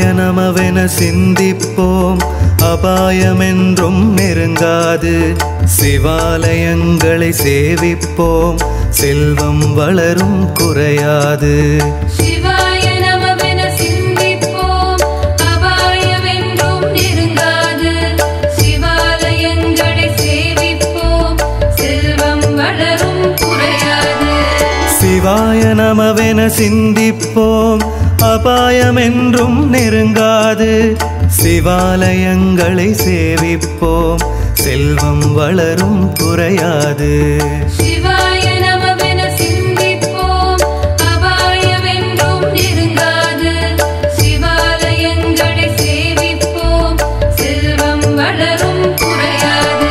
சிவாய நமவென சிந்திப்போம் அபாயமென்றும் நெருங்காது சிவாலயங்களை சேவிப்போம் செல்வம் வளரும் குறையாது சிவாய நமவென சிந்திப்போம் அபாயமென்றும் நெருங்காது சிவாலயங்களை சேவிப்போம் செல்வம் வளரும் குறையாது சிவாய நமவென சிந்திப்போம் அபாயமென்றும் நெருங்காது சிவாலயங்களை சேவிப்போம் செல்வம் வளரும் குறையாது சிவாய நமவென சிந்திப்போம் அபாயமென்றும் நெருங்காது சிவாலயங்களை சேவிப்போம் செல்வம் வளரும் குறையாது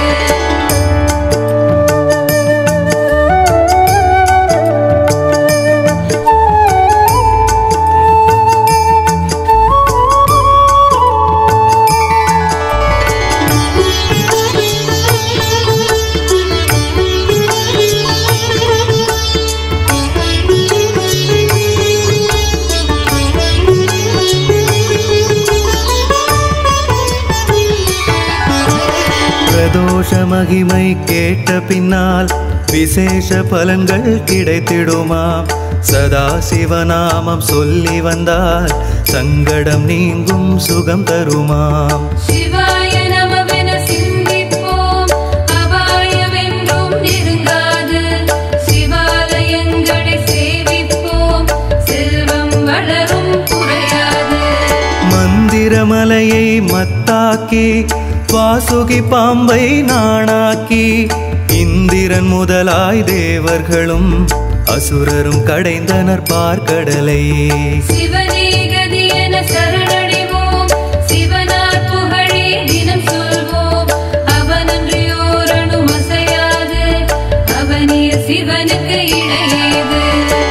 பிரதோஷ மகிமை கேட்ட பின்னால் விசேஷ பலன்கள் கிடைத்திடுமாம் சதா சிவநாமம் சொல்லி வந்தால் சங்கடம் நீங்கும் சுகம் தருமாம் சிவாய நமவென சிந்திப்போம் அபாயமென்றும் நெருங்காது சிவாலயங்களை சேவிப்போம் செல்வம் வளரும் குறையாது மந்திரமலையை மத்தாக்கி வாசுகி பாம்பை நாணாக்கி இந்திரன் முதலாய் தேவர்களும் அசுரரும் கடைந்தனர் பார்க்கடலை சிவனே கதி என சரணடைவோம் சிவனார் புகழே தினம் சொல்வோம் அவனன்றியோர் அணு அசையாது அவனே சிவனுக்கு இணையேது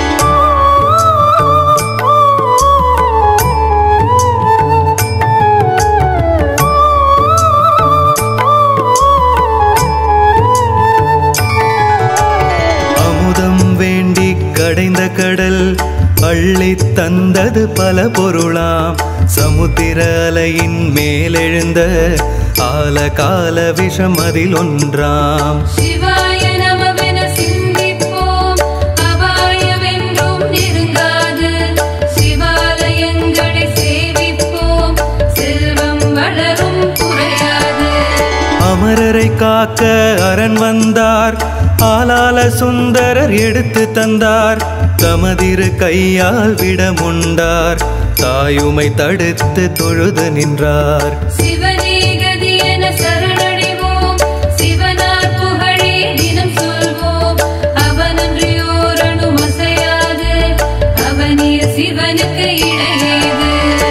அமுதம் வேண்டி கடைந்த கடல் அள்ளி தந்தது பல பொருளாம் சமுத்திர அலையின் மேலெழுந்த ஆல கால விஷம் அதில் ஒன்றாம் சிவாய நமவென சிந்திப்போம் அபாயமென்றும் நெருங்காது சிவாலயங்களை சேவிப்போம் செல்வம் வளரும் குறையாது அமரரை காக்க அரண் வந்தார் ஆலால சுந்தரர் எடுத்து தந்தார் தமதிரு கையால் விடமுண்டார் தாயுமை தடுத்து தொழுது நின்றார் சிவனே கதி என சரணடைவோம் சிவனார் புகழே தினம் சொல்வோம் அவனன்றியோர் அணு அசையாது அவனே சிவனுக்கு இணையேது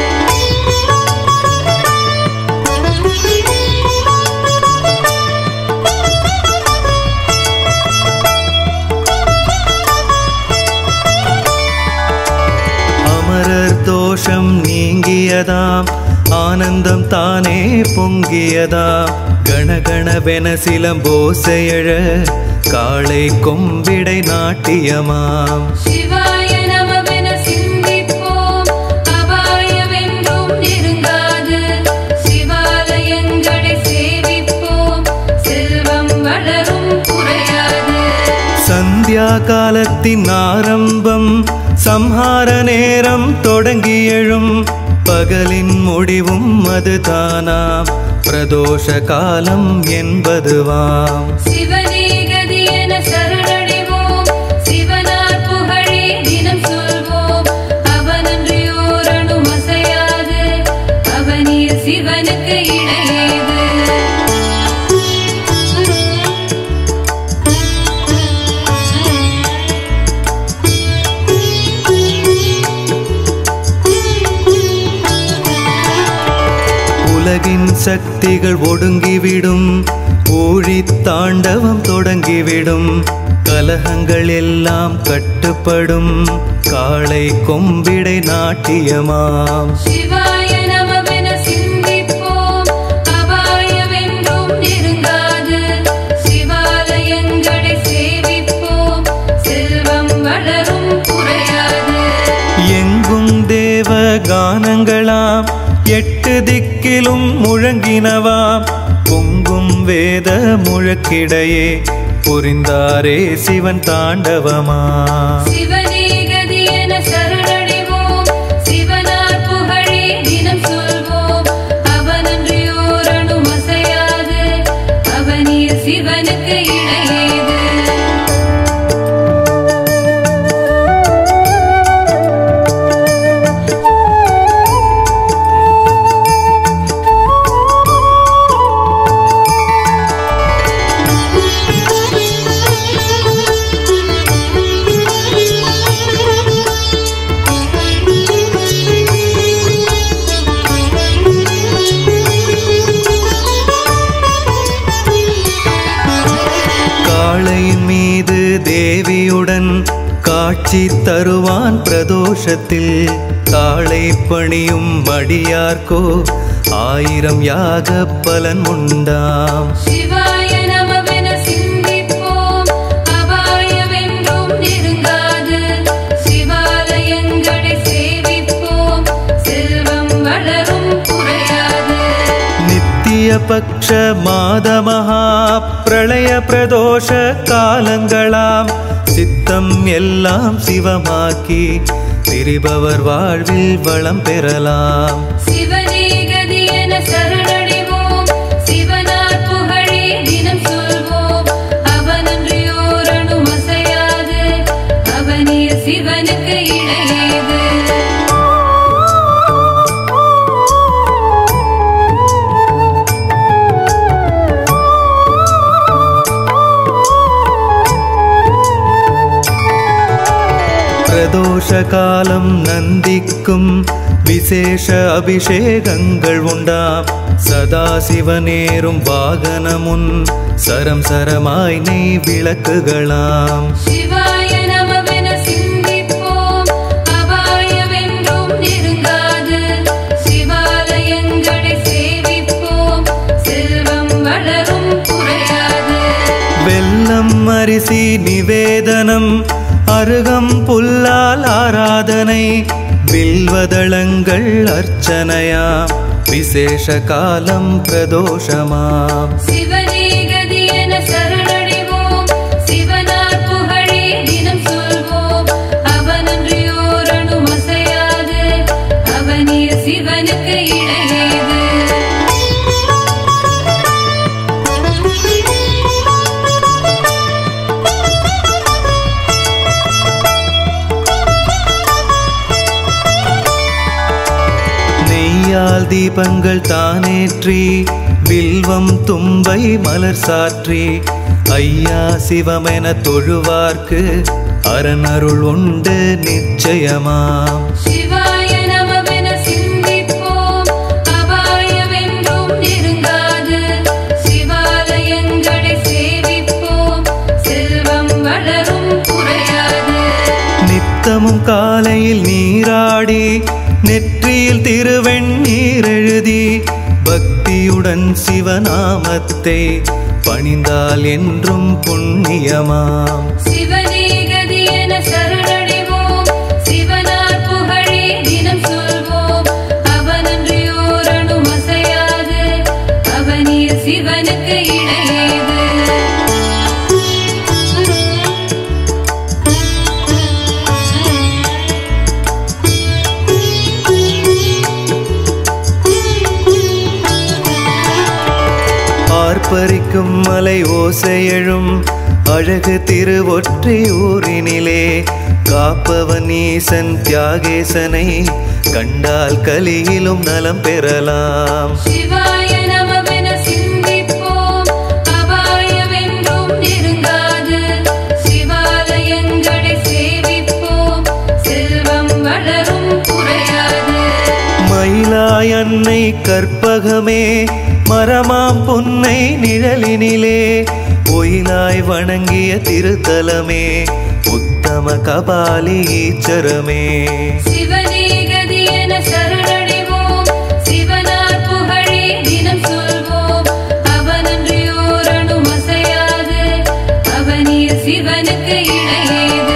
அமரர் தோஷம் நீங்கியதாம் ஆனந்தம் தானே பொங்கியதாம் கணகணவென சிலம்போசையழ காளை கொம்பிடை நாட்டியமாம் சிவாய நமவென சிந்திப்போம் அபாயமென்றும் நெருங்காது சிவாலயங்களை சேவிப்போம் செல்வம் வளரும் குறையாது சந்தியா காலத்தின் ஆரம்பம் சம்ஹார நேரம் தொடங்கி எழும் பகலின் முடிவும் அதுதானாம் பிரதோஷ காலம் என்பதுவாம் சிவனே கதி என சரணடைவோம் சிவனார் புகழே தினம் சொல்வோம் அவனன்றியோர் அணு அசையாது அவனே சிவனுக்கு இணையேது உலகின் சக்திகள் ஒடுங்கிவிடும் ஊழித் தாண்டவம் தொடங்கிவிடும் கலகங்கள் எல்லாம் கட்டுப்படும் காளை கொம்பிடை நாட்டியமாம் சிவாய நமவென சிந்திப்போம் அபாயமென்றும் நெருங்காது சிவாலயங்களை சேவிப்போம் செல்வம் வளரும் குறையாது எங்கும் தேவ கானங்களாம் எட்டு திக்கிலும் முழங்கினவாம் பொங்கும் வேத முழக்கிடையே புரிந்தாரே சிவன் தாண்டவமா சிவனே கதி என சரணடைவோம் சிவனார் புகழே தினம் சொல்வோம் அவனன்றியோர் அணு அசையாது அவனிய சிவனுக்கு இணையேது காளையின் மீது தேவியுடன் காட்சி தருவான் பிரதோஷத்தில் காளை பணியும் மடியார்க்கோ ஆயிரம் யாக பலன் உண்டாம் சிவாய நமவென சிந்திப்போம் அபாயமென்றும் நெருங்காது சிவாலயங்களை சேவிப்போம் செல்வம் வளரும் குறையாது நித்திய பக்ஷ மாத மகா பிரளய பிரதோஷ காலங்களாம் சித்தம் எல்லாம் சிவமாக்கி திரிபவர் வாழ்வில் வளம் பெறலாம் சிவனே கதி என சரணடைவோம் சிவனார் புகழே தினம் சொல்வோம் அவனன்றியோர் அணு அசையாது அவனிய சிவனுக்கு இணையேது பிரதோஷ காலம் நந்திக்கும் விசேஷ அபிஷேகங்கள் உண்டாம் சதாசிவனேறும் வாகனமுன் சரம் சரமாய் நெய் விளக்குகளாம் சிவாய நமவென சிந்திப்போம் அபாயமென்றும் நெருங்காது சிவாலயங்களை சேவிப்போம் செல்வம் வளரும் குறையாது வெல்லம் அரிசி நிவேதனம் அருகம் புல்லால் ஆராதனை வில்வதளங்கள் அர்ச்சனையாம் விசேஷ காலம் பிரதோஷமாம் சிவனே கதி என சரணடைவோம் சிவனார் புகழே தினம் சொல்வோம் அவனன்றியோர் அணு அசையாது அவனிய சிவனுக்கு இணையேது நெய்யால் தீபங்கள் தானேற்றி வில்வம் தும்பை மலர் சாற்றி ஐயா சிவமென தொழுவார்க்கு அரணருள் உண்டு நிச்சயமாம் சிவாய நமவென சிந்திப்போம் அபாயமென்றும் நெருங்காது சிவாலயங்களை சேவிப்போம் செல்வம் வளரும் குறையாது நித்தமும் காலையில் நீராடி நெற்றியில் திருவெண்ணீர் எழுதி பக்தியுடன் சிவநாமத்தை பணிந்தால் என்றும் புண்ணியமாம் சிவனே கதி என சரணடைவோம் சிவனார் புகழே தினம் சொல்வோம் அவனன்றியோர் அணு அசையாது அவனிய சிவனுக்கு இணையேது ஆர்ப்பரிக்கும் மலை ஓசையழும் அழகு திருவொற்றியூரினிலே காப்பவன் ஈசன் தியாகேசனை கண்டால் கலியிலும் நலம் பெறலாம் சிவாய நமவென சிந்திப்போம் அபாயமென்றும் நெருங்காது சிவாலயங்களை சேவிப்போம் செல்வம் வளரும் குறையாது மயிலாய் அன்னை கற்பகமே மரமாம் புன்னை நிழலினிலே ஒயிலாய் வணங்கிய திருத்தலமே உத்தம கபாலி ஈச்சரமே சிவனே கதி என சரணடைவோம் சிவனார் புகழே தினம் சொல்வோம் அவனன்றியோர் அணு அசையாது அவனிய சிவனுக்கு இணையேது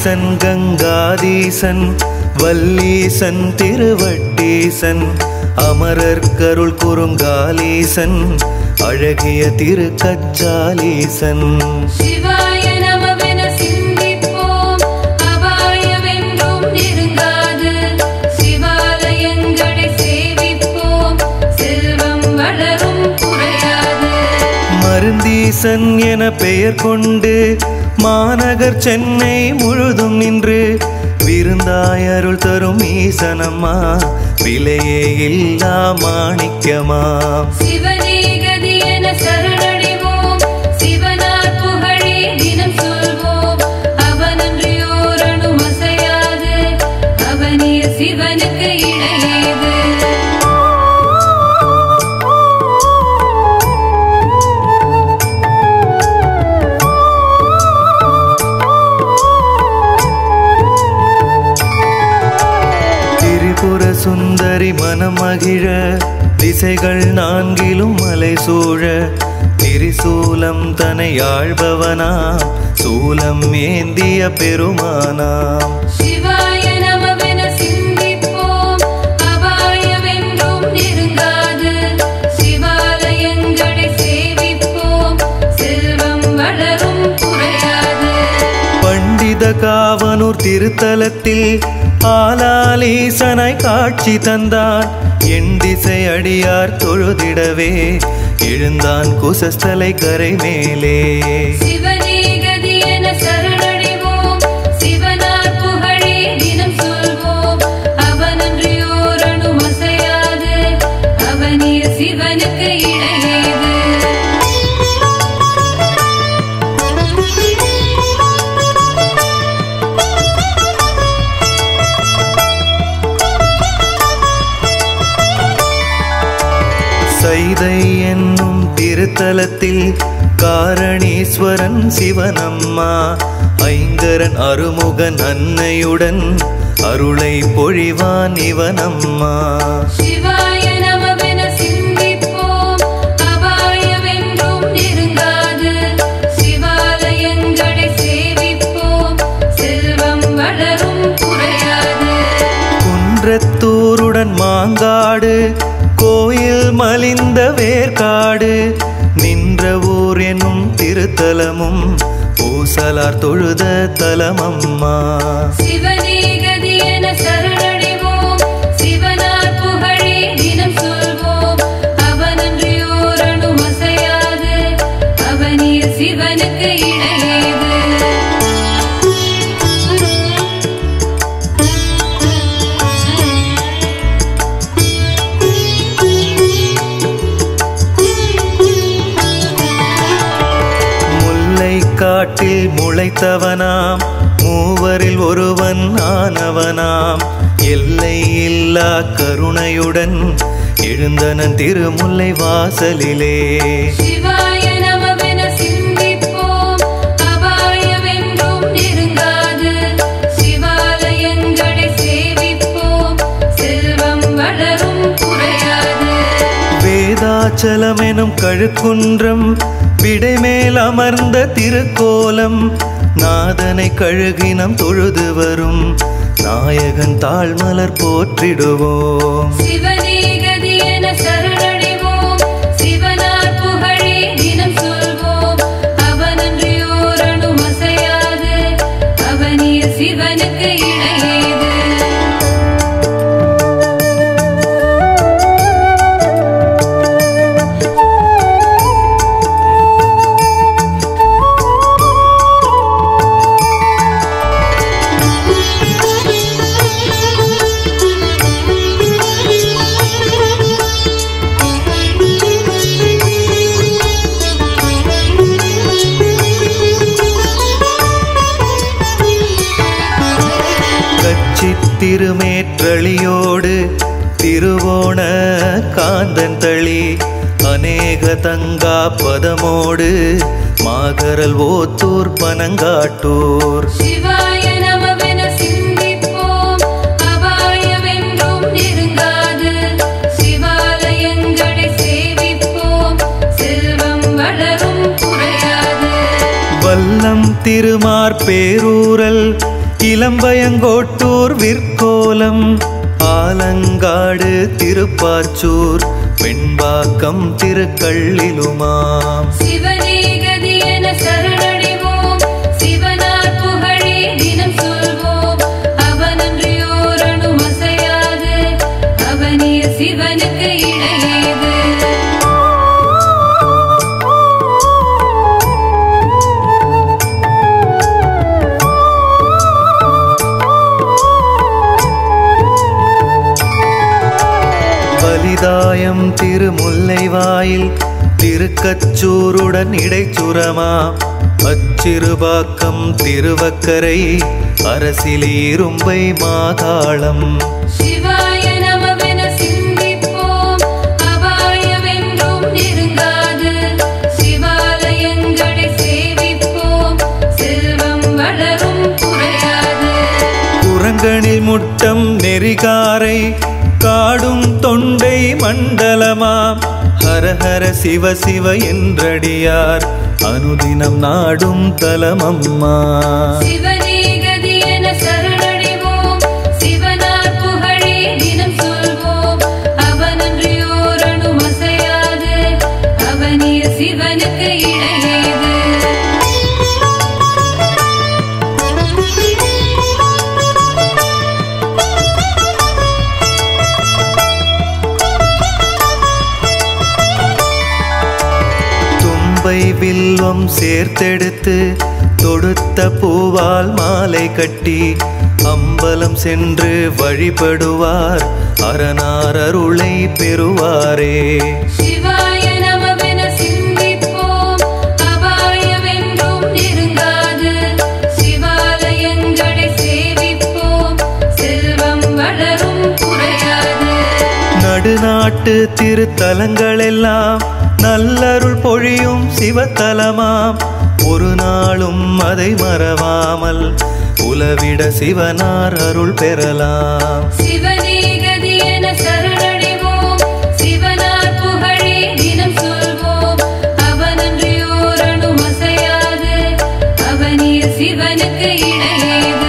வாகீசன் கங்காதீசன் வல்லீசன் திருவட்டீசன் அமரர் கருள் குறுங்காலீசன் அழகிய திருக்கச்சாலீசன் சிவாய நமவென சிந்திப்போம் அபாயமென்றும் நெருங்காது சிவாலயங்களை சேவிப்போம் செல்வம் வளரும் குறையாது மருந்தீசன் என பெயர் கொண்டு மாநகர் சென்னை முழுதும் நின்று விருந்தாய் அருள் தரும் ஈசனம்மா விலையே இல்லா மாணிக்கமாம் சிவனே கதி என சரணடைவோம் சிவனார் புகழே தினம் சொல்வோம் அவனன்றியோர் அணு அசையாது அவனிய சிவனுக்கு இணையேது திரிபுர சுந்தரி மனமகிழ திசைகள் நான்கிலும் மலை சூழ திரிசூலம் தனை ஆழ்பவனாம் சூலம் ஏந்திய பெருமானாம் சிவாய நமவென சிந்திப்போம் அபாயமென்றும் நெருங்காது சிவாலயங்களை சேவிப்போம் செல்வம் வளரும் குறையாது பண்டித காவனூர் திருத்தலத்தில் ஆலாலீசனாய் காட்சி தந்தான் என் திசை அடியார் தொழுதிடவே எழுந்தான் குசஸ்தலை கரை மேலே சிவனே கதி என சரணடைவோம் சிவனார் புகழே தினம் சொல்வோம் அவனன்றியோர் அணு அசையாது அவனிய சிவனுக்கு இணையேது சைதை என்னும் திருத்தலத்தில் காரணீஸ்வரன் சிவனம்மா ஐங்கரன் அருமுகன் அன்னையுடன் அருளை பொழிவான் இவனம்மா சிவாய நமவென சிந்திப்போம் அபாயமென்றும் நெருங்காது சிவாலயங்களை சேவிப்போம் செல்வம் வளரும் குறையாது குன்றத்தூருடன் மாங்காடு கோயில் மலிந்த வேர்க்காடு நின்ற ஊர் என்னும் திருத்தலமும் பூசலார் தொழுத தலமம்மா சிவனே கதி என சரணடைவோம் சிவனார் புகழே தினம் சொல்வோம் அவனன்றியோர் அணு அசையாது அவனிய சிவனுக்கு இணையேது முல்லை காட்டில் முளைத்தவனாம் மூவரில் ஒருவன் ஆனவனாம் எல்லை இல்லா கருணையுடன் எழுந்தனன் திருமுல்லை வாசலிலே சிவாய நமவென சிந்திப்போம் அபாயமென்றும் நெருங்காது சிவாலயங்களை சேவிப்போம் செல்வம் வளரும் குறையாது வேதாச்சலம் எனும் கழுக்குன்றம் விடைமேல் அமர்ந்த திருக்கோலம் நாதனை கழுகினம் தொழுது வரும் நாயகன் தாழ்மலர் போற்றிடுவோம் சிவனே கதி என சரணடைவோம் சிவனார் புகழே தினம் சொல்வோம் அவனன்றியோர் அணு அசையாது அவனிய சிவனுக்கு இணையேது கட்சி திருமேற்றளியோடு திருவோண காந்தன் தளி அநேக தங்கா பதமோடு மாகரல் ஓத்தூர் பனங்காட்டூர் சிவாய நமவென சிந்திப்போம் அபாயமென்றும் நெருங்காது சிவாலயங்களை சேவிப்போம் செல்வம் வளரும் குறையாது வல்லம் திருமார் பேரூரல் இளம்பயங்கோட்டூர் விற்கோலம் ஆலங்காடு திருப்பாச்சூர் வெண்பாக்கம் திருக்கள்ளிலுமாம் சிவனே கதி என சரணடைவோம் சிவனார் புகழே தினம் சொல்வோம் அவனன்றியோர் அணு அசையாது அவனிய சிவனுக்கு இணையேது வலிதாயம் திருமுல்லைவாயில் திருக்கச்சூருடன் இடைச்சுரமா அச்சிறுபாக்கம் திருவக்கரை அரசிலீரும்பை மாகாளம் சிவாய நமவென சிந்திப்போம் அபாயமென்றும் நெருங்காது சிவாலயங்களை சேவிப்போம் செல்வம் வளரும் குறையாது குரங்கனில் முட்டம் நெறிகாரை காடும் தொண்டை மண்டலமாம் ஹரஹர சிவ சிவ என்றடியார் அனுதினம் நாடும் தலமம்மா சிவனே கதி என சரணடைவோம் சிவனார் புகழே தினம் சொல்வோம் அவனன்றியோர் அணு அசையாது அவனிய சிவனுக்கு இணையேது தும்பை வில்வம் சேர்த்தெடுத்து தொடுத்த பூவால் மாலை கட்டி அம்பலம் சென்று வழிபடுவார் அரணார் அருளை பெறுவாரே சிவாய நமவென சிந்திப்போம் அபாயமென்றும் நெருங்காது சிவாலயங்களை சேவிப்போம் செல்வம் வளரும் குறையாது நடுநாட்டு திருத்தலங்களெல்லாம் நல்லருள் பொழியும் சிவத்தலமாம் ஒரு நாளும் அதை மறவாமல் உலவிட சிவனார் அருள் பெறலாம் சிவனே கதி என சரணடைவோம் சிவனார் புகழே தினம் சொல்வோம் அவனன்றியோர் அணு அசையாது அவனிய சிவனுக்கு இணையேது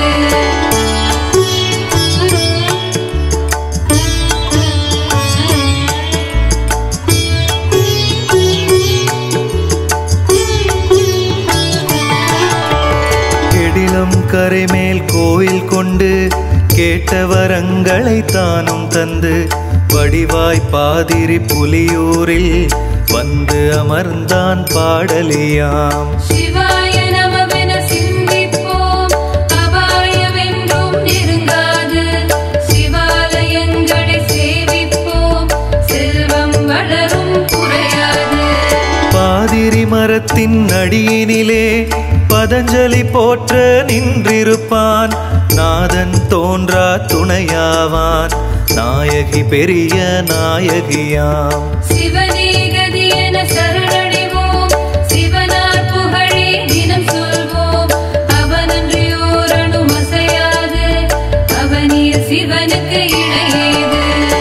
கெடிலம் கரைமேல் கோயில் கொண்டு கேட்ட வரங்களை தானும் தந்து வடிவாய் பாதிரி புலியூரில் வந்து அமர்ந்தான் பாடலியாம் சிவாய நமவென சிந்திப்போம் அபாயமென்றும் நெருங்காது சிவாலயங்களை சேவிப்போம் செல்வம் வளரும் குறையாது பாதிரி மரத்தின் அடியினிலே பதஞ்சலி போற்ற நின்றிருப்பான் நாதன் தோன்றா துணையாவான் நாயகி பெரிய நாயகியாம் சிவனே கதி என சரணடைவோம் சிவனார் புகழே தினம் சொல்வோம் அவனன்றியோர் அணு அசையாது அவனிய சிவனுக்கு இணையேது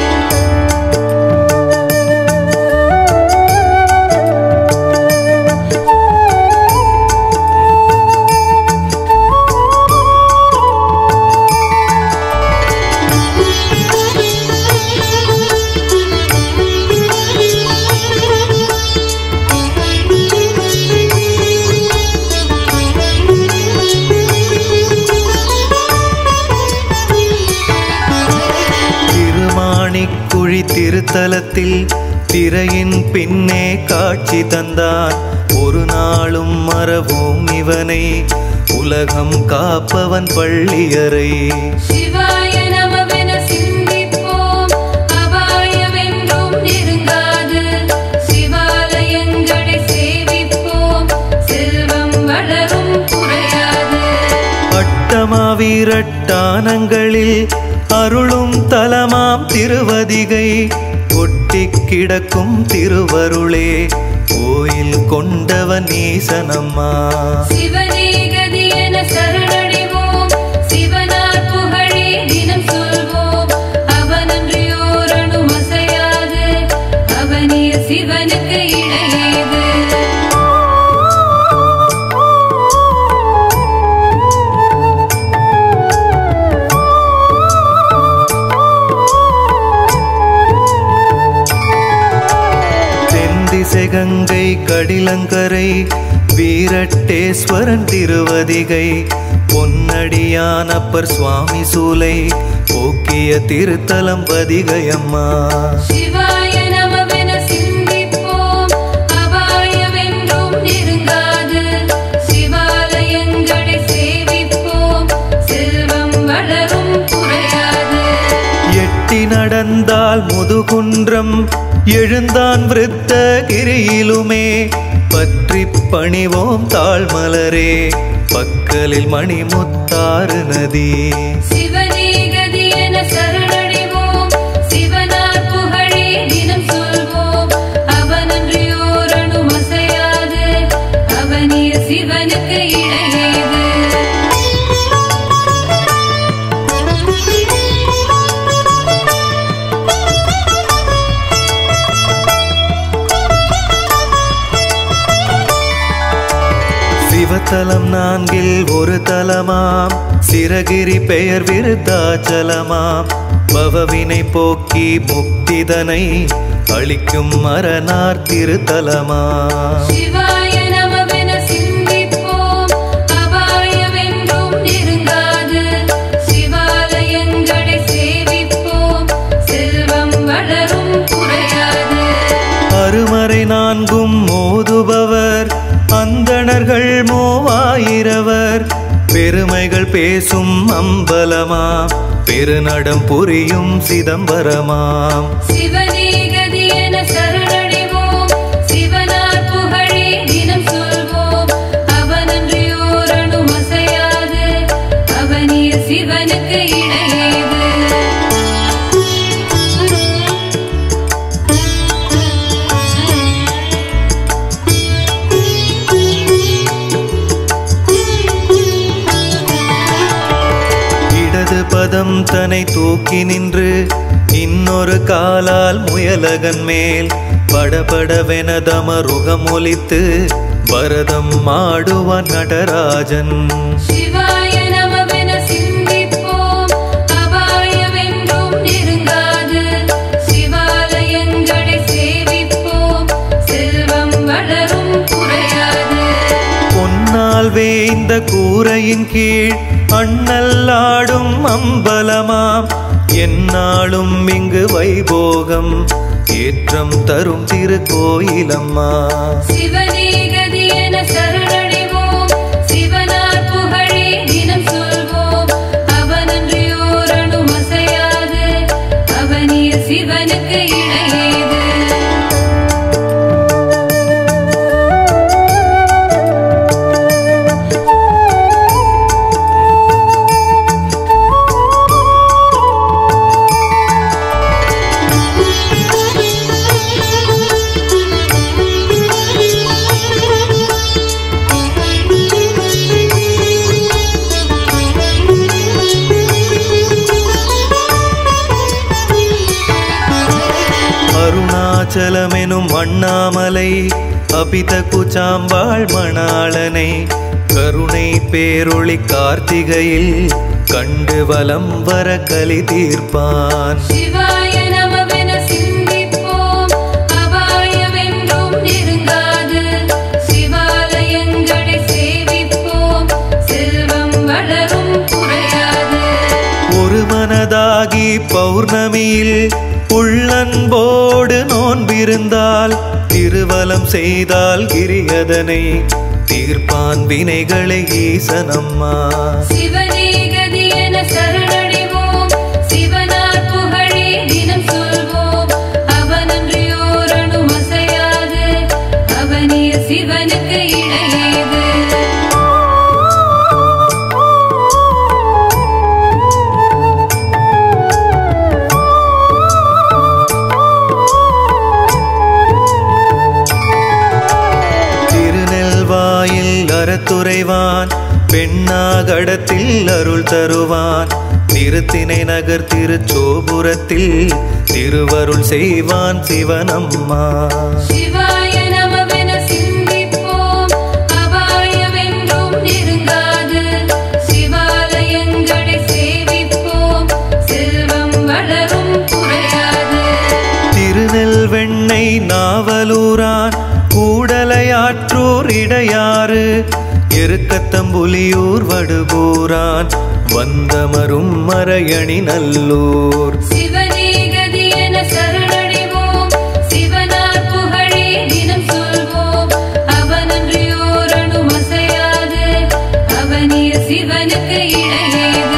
திருமாணிக்குழி திருத்தலத்தில் திரையின் பின்னே காட்சி தந்தான் ஒரு நாளும் மறவோம் இவனை உலகம் காப்பவன் பள்ளியறை சிவாய நமவென சிந்திப்போம் அபாயமென்றும் நெருங்காது சிவாலயங்களை சேவிப்போம் செல்வம் வளரும் குறையாது அட்டமாவீரட்டானங்களில் அருளும் தலமாம் திருவதிகை கொட்டி கிடக்கும் திருவருளே கோயில் கொண்டவன் ஈசனம்மா சிவனே கதி என சரணடைவோம் சிவனார் புகழே தினம் சொல்வோம் அவனன்றியோர் அணு அசையாது அவனிய சிவனுக்கு இணையேது வலசெகங்கை கடிலங்கரை வீரட்டேஸ்வரன் திருவதிகை பொன்னடியான் அப்பர் சுவாமி சூலை போக்கிய திருத்தலம் பதிகையம்மா சிவாய நமவென சிந்திப்போம் அபாயமென்றும் நெருங்காது சிவாலயங்களை சேவிப்போம் செல்வம் வளரும் குறையாது எட்டி நடந்தால் முதுகுன்றம் எழுந்தான் விருத்த கிரியிலுமே பற்றி பணிவோம் தாழ்மலரே பக்கலில் மணிமுத்தாறு நதி சிவனே கதி என சரணடைவோம் சிவனார் புகழே தினம் சொல்வோம் அவனன்றியோர் அணு அசையாது அவனிய சிவனுக்கு இணையேது சிவத்தலம் நான்கில் ஒரு தலமாம் சிறகிரி பெயர் விருத்தாச்சலமாம் பவவினை போக்கி முக்திதனை அளிக்கும் மரணார் திருத்தலமாம் சிவாய நமவென சிந்திப்போம் அபாயமென்றும் நெருங்காது சிவாலயங்களை சேவிப்போம் செல்வம் வளரும் குறையாது அருமறை நான்கும் மோதுபவர் அந்தணர்கள் மூவாயிரவர் பெருமைகள் பேசும் அம்பலமாம் பெருநடம் புரியும் சிதம்பரமாம் சிவனே கதி என சரணடைவோம் சிவனார் புகழே தினம் சொல்வோம் அவனன்றியோர் அணு அசையாது அவனிய சிவனுக்கு இணையேது இடது பதம் தன்னை தூக்கி நின்று இன்னொரு காலால் முயலகன் மேல் படபடவென தமருகம் ஒலித்து பரதம் ஆடுவான் நடராஜன் சிவாய நமவென சிந்திப்போம் அபாயமென்றும் நெருங்காது சிவாலயங்களை சேவிப்போம் செல்வம் வளரும் குறையாது பொன்னால் வேய்ந்த கூரையின் கீழ் அண்ணல்லாடும் அம்பலமாம் எந்நாளும் இங்கு வைபோகம் ஏற்றம் தரும் திருக்கோயிலம்மா சிவனே கதி என சரணடைவோம் சிவனார் புகழே தினம் சொல்வோம் அவனன்றியோர் அணு அசையாது அவனிய சிவனுக்கு இணையேது அருணாச்சலமெனும் அண்ணாமலை அபித குச்சாம்பாள் மணாளனை கருணை பேரொளி கார்த்திகையில் கண்டு வலம் வர கலி தீர்ப்பான் சிவாய நமவென சிந்திப்போம் அபாயமென்றும் நெருங்காது சிவாலயங்களை சேவிப்போம் செல்வம் வளரும் குறையாது ஒரு மனதாகி பௌர்ணமியில் உள்ளன்போடு நோன்பிருந்தால் திருவலம் செய்தால் கிரியதனை தீர்ப்பான் வினைகளை ஈசனம்மா சிவனே கதி என சரணடைவோம் சிவனார் புகழே தினம் சொல்வோம் அவனன்றியோர் அணு அசையாது அவனிய சிவனுக்கு இணையேது திருநெல்வாயில் அறத்துறைவான் பெண்ணாகடத்தில் அருள் தருவான் திருத்தினை நகர் திருச்சோபுரத்தில் திருவருள் செய்வான் சிவனம்மா சிவாய நமவென சிந்திப்போம் அபாயமென்றும் நெருங்காது சிவாலயங்களை சேவிப்போம் செல்வம் வளரும் குறையாது திருநெல்வெண்ணை நாவலூரான் திருநாற்றூர் இடையாறு எருக்கத்தம்புலியூர் வடுகூரான் வந்தமரும் மறையணி நல்லூர் சிவனே கதி என சரணடைவோம் சிவனார் புகழே தினம் சொல்வோம் அவனன்றியோர் அணுவும் அசையாது அவனிய சிவனுக்கு இணையேது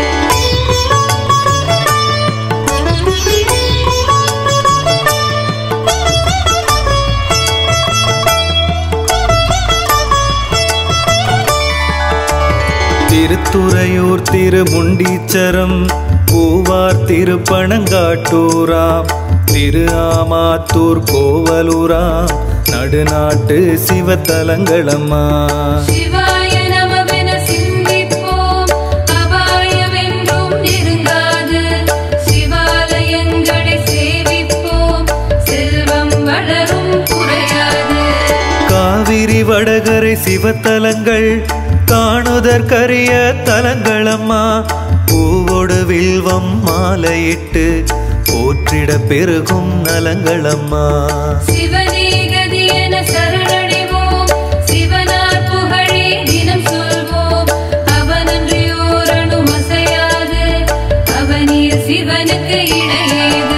திருத்துறையூர் திருமுண்டீச்சரம் பூவார் திருப்பணங்காட்டூராம் திரு ஆமாத்தூர் கோவலூராம் நடுநாட்டு சிவத்தலங்களம்மா சிவாய நமவென சிந்திப்போம் அபாயமென்றும் நெருங்காது சிவாலயங்களை சேவிப்போம் செல்வம் வளரும் குறையாது காவிரி வடகரை சிவத்தலங்கள் காணுதற்கரிய தலங்களம்மா பூவோடு வில்வம் மாலையிட்டு போற்றிட பெருகும் நலங்களம்மா சிவனே கதி என சரணடைவோம் சிவனார் புகழே தினம் சொல்வோம் அவனன்றியோர் அணுவும் அசையாது அவனிய சிவனுக்கு இணையேது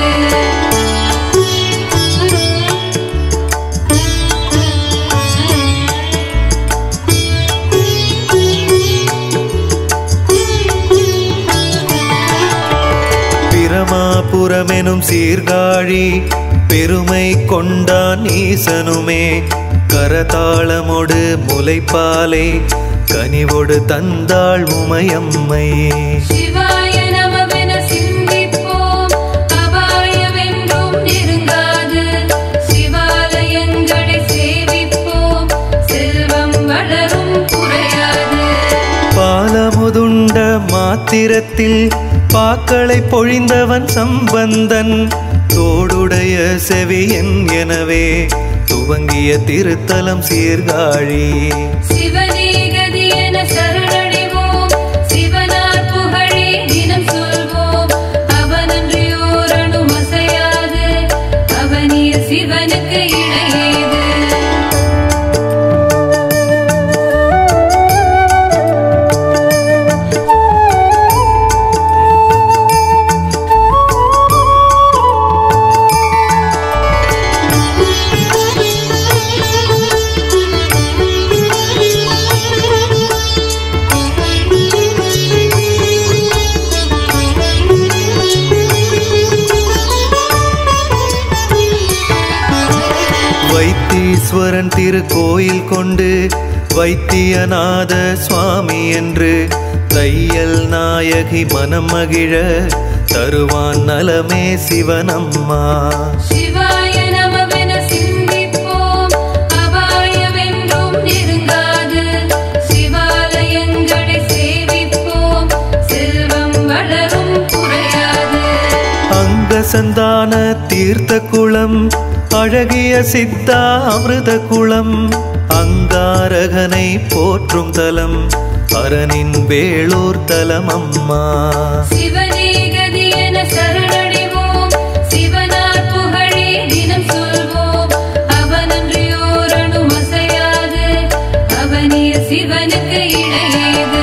பிரமாபுரமெனும் சீர்காழி பெருமை கொண்டான் ஈசனுமே கரதாளமொடு முலைப்பாலை கனிவொடு தந்தாள் உமையம்மை சிவாய நமவென சிந்திப்போம் அபாயமென்றும் நெருங்காது சிவாலயங்களை சேவிப்போம் செல்வம் வளரும் குறையாது பாலமுதுண்ட மாத்திரத்தில் பாக்களை பொழிந்தவன் சம்பந்தன் தோடுடைய செவியன் எனவே துவங்கிய திருத்தலம் சீர்காழி சிவனே கதி என சரணடைவோம் சிவனார் புகழே தினம் சொல்வோம் அவனன்றியோர் அணுவும் அசையாது அவனிய சிவனுக்கு இணையேது வைத்தீஸ்வரன் திருக்கோயில் கொண்டு வைத்தியநாத சுவாமி என்று தையல் நாயகி மனம் மகிழ தருவான் நலமே சிவனம்மா சிவாய நமவென சிந்திப்போம் அபாயமென்றும் நெருங்காது சிவாலயங்களை சேவிப்போம் செல்வம் வளரும் குறையாது அங்க சந்தான தீர்த்த குளம் அழகிய சித்தா அமிர்த குளம் அங்காரகனை போற்றும் தலம் அரணின் வேளூர் தலம் அம்மா சிவனே கதி என சரணடைவோம் சிவனார் புகழே தினம் சொல்வோம் அவனன்றியோர் அணுவும் அசையாது அவனிய சிவனுக்கு இணையேது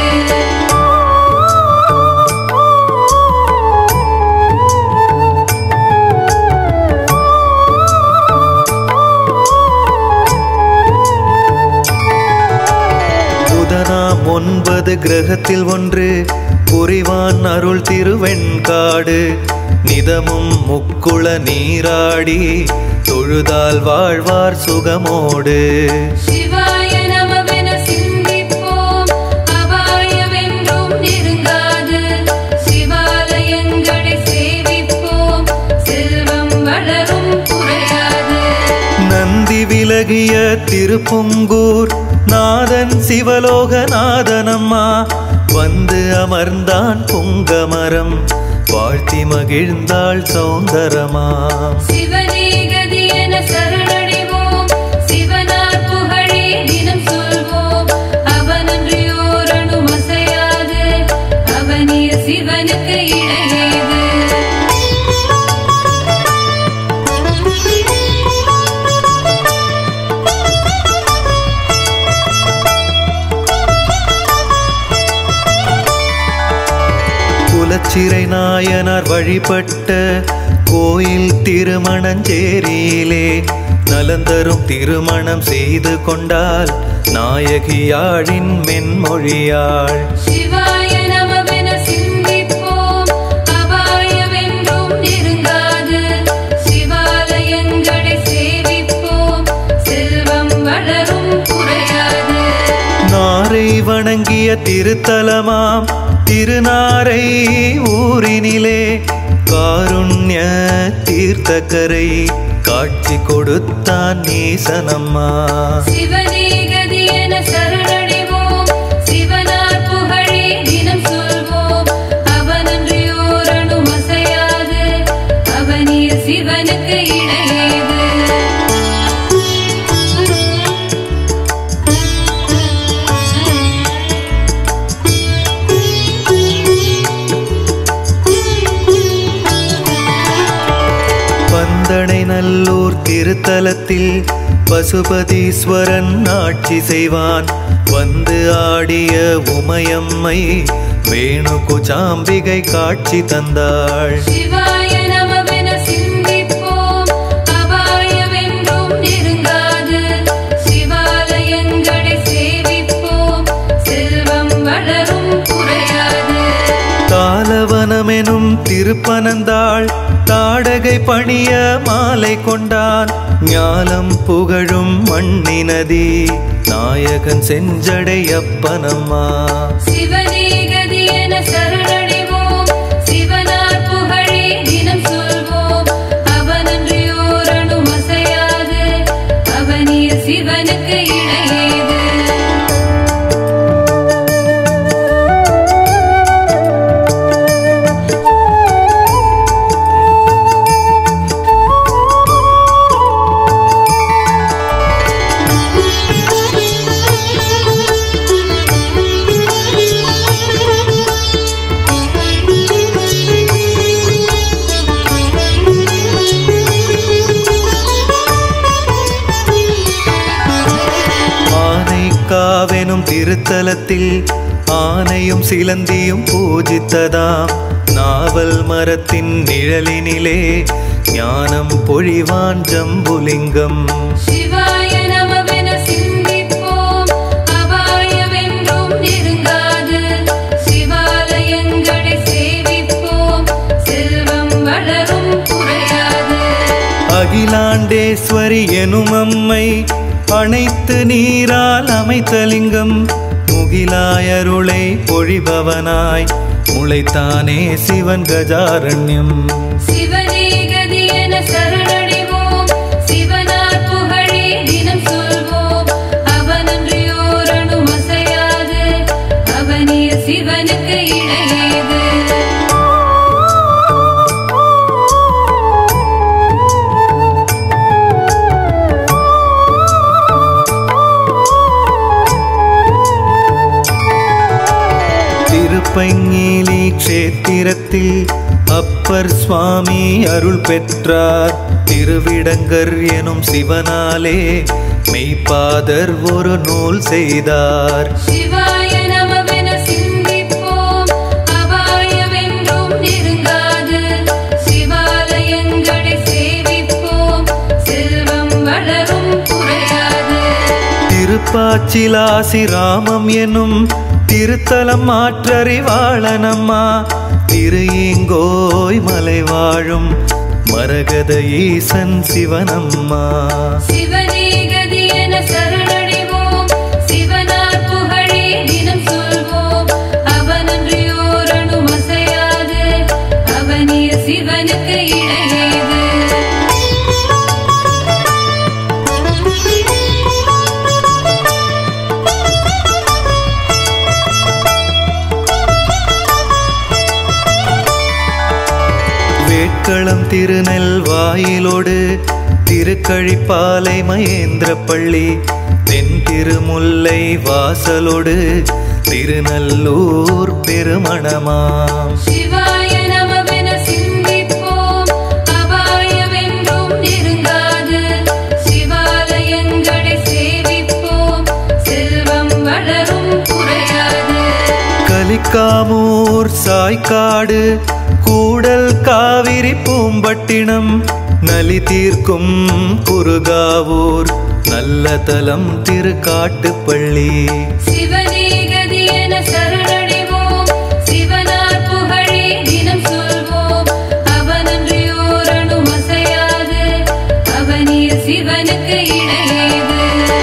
புதனாம் ஒன்பது கிரகத்தில் ஒன்று புரிவான் அருள் திருவெண்காடு நிதமும் முக்குள நீராடி தொழுதால் வாழ்வார் சுகமோடு சிவாய நமவென சிந்திப்போம் அபாயமென்றும் நெருங்காது சிவாலயங்களை சேவிப்போம் செல்வம் வளரும் குறையாது நந்தி விலகிய திருப்புங்கூர் நாதன் சிவலோகநாதனம்மா வந்து அமர்ந்தான் புங்கமரம் வாழ்த்தி மகிழ்ந்தாள் சௌந்தரமாம் சிவனே கதி என சரணடைவோம் சிவனார் புகழே தினம் சொல்வோம் அவனன்றியோர் அணுவும் அசையாது அவனிய சிவனுக்கு இணையேது திருச்சிறை நாயனார் வழிபட்ட கோயில் திருமணஞ்சேரியிலே நலந்தரும் திருமணம் செய்து கொண்டால் நாயகியாழின் மென்மொழியாள் சிவாய நமவென சிந்திப்போம் அபாயமென்றும் நெருங்காது சிவாலயங்களை சேவிப்போம் செல்வம் வளரும் குறையாது நாரை வணங்கிய திருத்தலமாம் திருநாரை ஊரினிலே காருண்ய தீர்த்தக்கரை காட்சி கொடுத்தான் நீசனம்மா சிவனேகதி என சரணடைவோம் சிவனார் புகழே தினம் சொல்வோம் அவனன்றியோர் அணு அசையாது அவனிய சிவனுக்கு இணையேது பந்தனை நல்லூர் திருத்தலத்தில் பசுபதீஸ்வரன் ஆட்சி செய்வான் வந்து ஆடிய உமையம்மை வேணு குச்சாம்பிகை காட்சி தந்தாள் சிவாய நமவென சிந்திப்போம் அபாயமென்றும் நெருங்காது சிவாலயங்களை சேவிப்போம் செல்வம் வளரும் குறையாது தாளவனமெனும் திருப்பனந்தாள் தாடகை பணிய மாலை கொண்டான் ஞாலம் புகழும் மண்ணினதி நாயகன் செஞ்சடையப்பனம்மா சிவனேகதி என சரணடைவோம் சிவனார் புகழே தினம் சொல்வோம் அவனன்றியோர் அணு அசையாது அவனிய சிவனுக்கு இணையேது ஆனைக்காவெனும் திருத்தலத்தில் ஆனையும் சிலந்தியும் பூஜித்ததாம் நாவல் மரத்தின் நிழலினிலே ஞானம் பொழிவான் ஜம்புலிங்கம் சிவாய நமவென சிந்திப்போம் அபாயமென்றும் நெருங்காது சிவாலயங்களை சேவிப்போம் செல்வம் வளரும் குறையாது அகிலாண்டேஸ்வரி எனும் அம்மை அனைத்து நீரால் அமைத்தலிங்கம் முகிலாயருளை பொழிபவனாய் முளைத்தானே சிவன் கஜாரண்யம் சிவனேகதி என சரணடைவோம் சிவனார் புகழே தினம் சொல்வோம் அவனன்றியோர் அணு அசையாது அவனிய சிவனுக்கு இணையேது திருப்பங்கேலி க்ஷேத்திரத்தில் அப்பர் சுவாமி அருள் பெற்றார் திருவிடங்கர் எனும் சிவனாலே மெய்ப்பாதர் ஒரு நூல் செய்தார் சிவாய நமவென சிந்திப்போம் அபாயமென்றும் நெருங்காது சிவாலயங்களை சேவிப்போம் செல்வம் வளரும் குறையாது திருப்பாச்சிலாசி ராமம் எனும் திருத்தலம் மாற்றறிவாளனம்மா திரு ஈங்கோய் மலை வாழும் மரகத ஈசன் சிவனம்மா சிவனேகதி என சரணடைவோம் சிவனார் புகழே தினம் சொல்வோம் அவனன்றியோர் அணு அசையாது அவனிய சிவனுக்கு இணையேது வேட்களம் திருநெல் வாயிலோடு திருக்கழிப்பாலை மகேந்திர பள்ளி தென் திருமுல்லை வாசலோடு திருநல்லூர் பெருமணமாம் சிவாய நமவென சிந்திப்போம் அபாயமென்றும் நெருங்காது சிவாலயங்களை சேவிப்போம் செல்வம் வளரும் குறையாது கலி குளிக்காமூர் சாய்க்காடு கூடல் காவிரி பூம்பட்டினம் நலி தீர்க்கும் குருகாவூர் நல்ல தலம் திருக்காட்டுப்பள்ளி சிவனே கதி என சரணடைவோம் சிவனார் புகழே தினம் சொல்வோம் அவனன்றியோர் அணு அசையாது அவனிய சிவனுக்கு இணையேது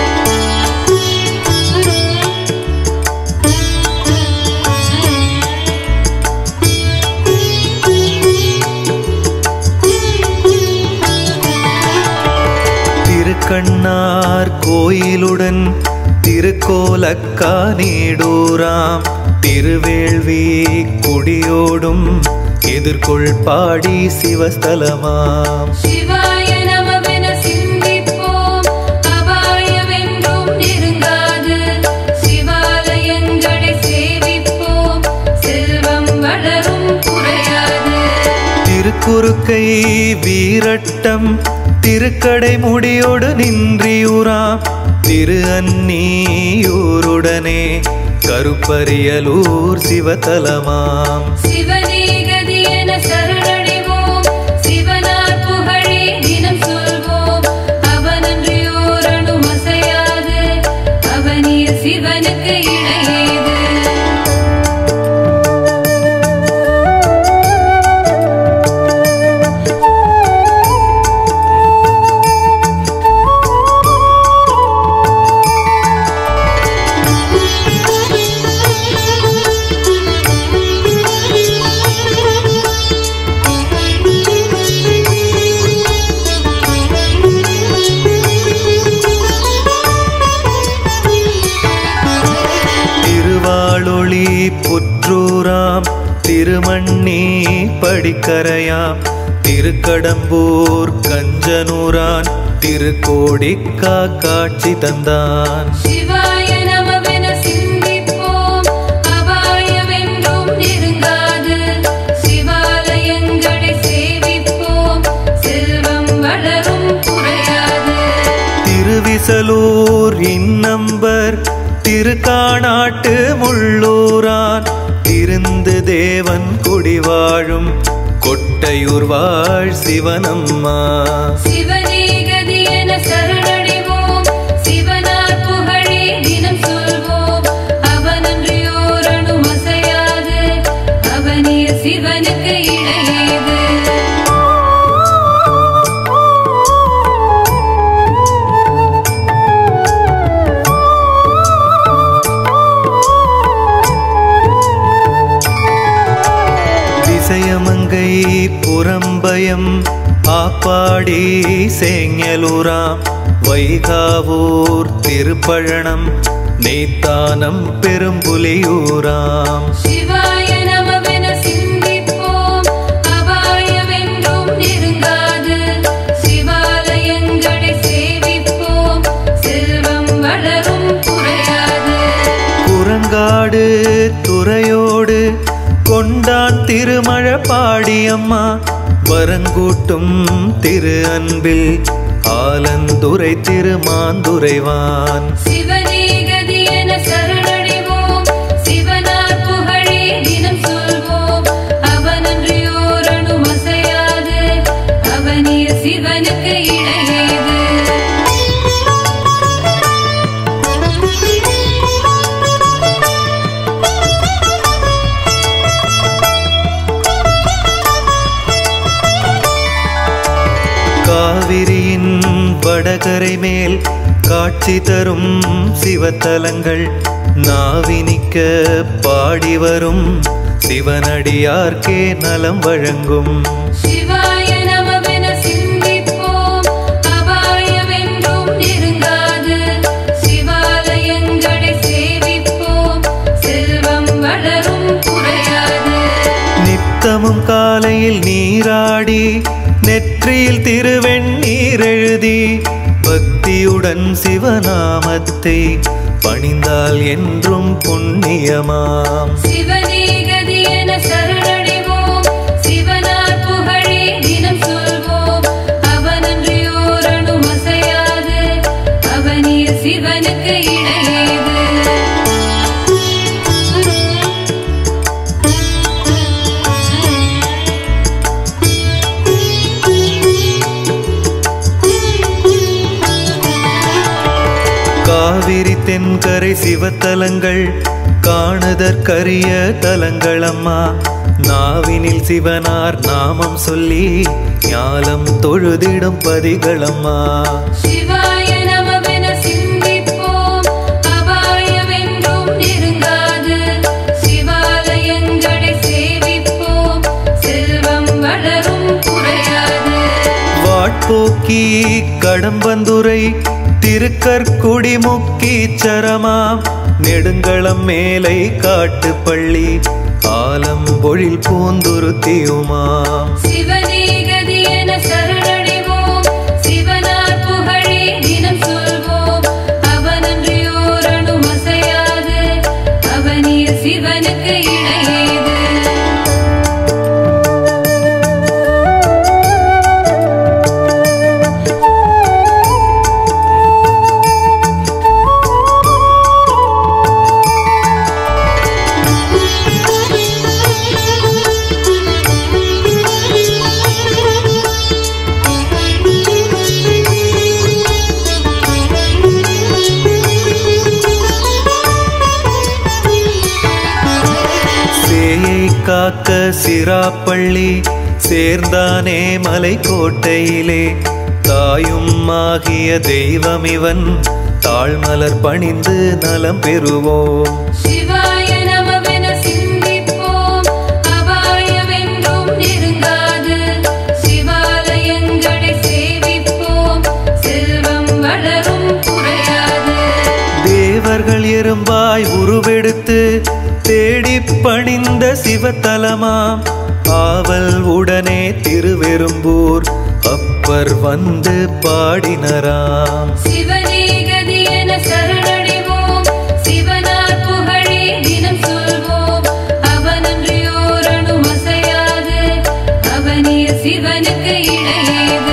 திருக்கண்ணார் கோயிலுடன் திருக்கோலக்கா நீடூராம் திருவேள்வி குடியோடும் எதிர்கொள் பாடி சிவஸ்தலமாம் சிவாய நமவென சிந்திப்போம் அபாயமென்றும் நெருங்காது சிவாலயங்களை சேவிப்போம் செல்வம் வளரும் குறையாது திருக்குறுக்கை வீரட்டம் திருக்கடை முடியோடு நின்றியூராம் திரு அந்நியூருடனே கருப்பரியலூர் சிவதலமாம் சிவனே கதி என சரணடைவோம் சிவனார் புகழே தினம் சொல்வோம் அவனன்றியோர் அணு அசையாது அவனிய சிவனுக்கு இணையேது திருவாளொளி புற்றூராம் திருமண்ணி படிக்கரையாம் திருக்கடம்பூர் கஞ்சனூரான் திருக்கோடிக்கா காட்சி தந்தான் சிவாய நமவென சிந்திப்போம் அபாயமென்றும் நெருங்காது சிவாலயங்களை சேவிப்போம் செல்வம் வளரும் குறையாது திருவிசலூர் இன்னம்பர் திருக்காணாட்டு முள்ளூரான் திருந்து தேவன் குடிவாழும் கொட்டையூர் வாழ் சிவனம்மா சிவனே கதி என சரணடைவோம் சிவனார் புகழே தினம் சொல்வோம் அவனன்றியோர் அணு அசையாது அவனிய சிவனுக்கு இணையேது திசையமங்கை புறம்பயம் ஆப்பாடி சேங்கலூராம் வைகாவூர் திருப்பழனம் நெய்த்தானம் பெரும்புலியூராம் சிவாய நமவென சிந்திப்போம் அபாயமென்றும் நெருங்காது சிவாலயங்களை சேவிப்போம் செல்வம் வளரும் குறையாது குரங்காடு துறையோடு கொண்டான் திருமழ பாடியம்மா வரங்கூட்டும் திரு அன்பில் ஆலந்துரை திருமாந்துரைவான் சிவனே கதி என சரணடைவோம் சிவனார் புகழே தினம் சொல்வோம் அவனன்றியோர் அணு அசையாது அவனிய சிவனுக்கு இணையேது காவிரியின் வடகரை மேல் காட்சி தரும் சிவத்தலங்கள் நாவினிக்க பாடி வரும் சிவனடியார்க்கே நலம் வழங்கும் சிவாய நமவென சிந்திப்போம் அபாயமென்றும் நெருங்காது சிவாலயங்களை சேவிப்போம் செல்வம் வளரும் குறையாது நித்தமும் காலையில் நீராடி நெற்றியில் திருவெண்ணீர் எழுதி பக்தியுடன் சிவநாமத்தை பணிந்தால் என்றும் புண்ணியமாம் சிவனே கதி என சரணடைவோம் சிவனார் புகழே தினம் சொல்வோம் அவனன்றியோர் அணு அசையாது அவனிய சிவனுக்கு இணையேது காவிரி தென்கரை சிவத்தலங்கள் காணுதற்கரிய தலங்களம்மா நாவினில் சிவனார் நாமம் சொல்லி ஞாலம் தொழுதிடும் பதிகளம்மா சிவாய நமவென சிந்திப்போம் அபாயமென்றும் நெருங்காது சிவாலயங்களை சேவிப்போம் செல்வம் வளரும் குறையாது வாட்போக்கி கடம்பந்துரை திருக்கற்குடி முக்கீச்சரமாம் நெடுங்களம் மேலை காட்டுப்பள்ளி ஆலம் பொழில் பூந்துருத்தியுமாம் சிவனே கதி என சரணடைவோம் சிவனார் புகழே தினம் சொல்வோம் அவனன்றியோர் அணுமசையாது அவனிய சிவனுக்கு இணையேது சேயை காக்க சிராப்பள்ளி சேர்ந்தானே மலைக்கோட்டையிலே தாயும் ஆகிய தெய்வம் இவன் தாழ்மலர் பணிந்து நலம் பெறுவோம் சிவாய நமவென சிந்திப்போம் அபாயமென்றும் நெருங்காது சிவாலயங்களை சேவிப்போம் செல்வம் வளரும் குறையாது தேவர்கள் எறும்பாய் உருவெடுத்து தேடிப் பணிந்த சிவத்தலமாம் ஆவல் உடனே திருவெரும்பூர் அப்பர் வந்து பாடினராம் சிவனே கதி என சரணடைவோம் சிவனார் புகழே தினம் சொல்வோம் அவனன்றியோர் அணுமசையாது அவனிய சிவனுக்கு இணையேது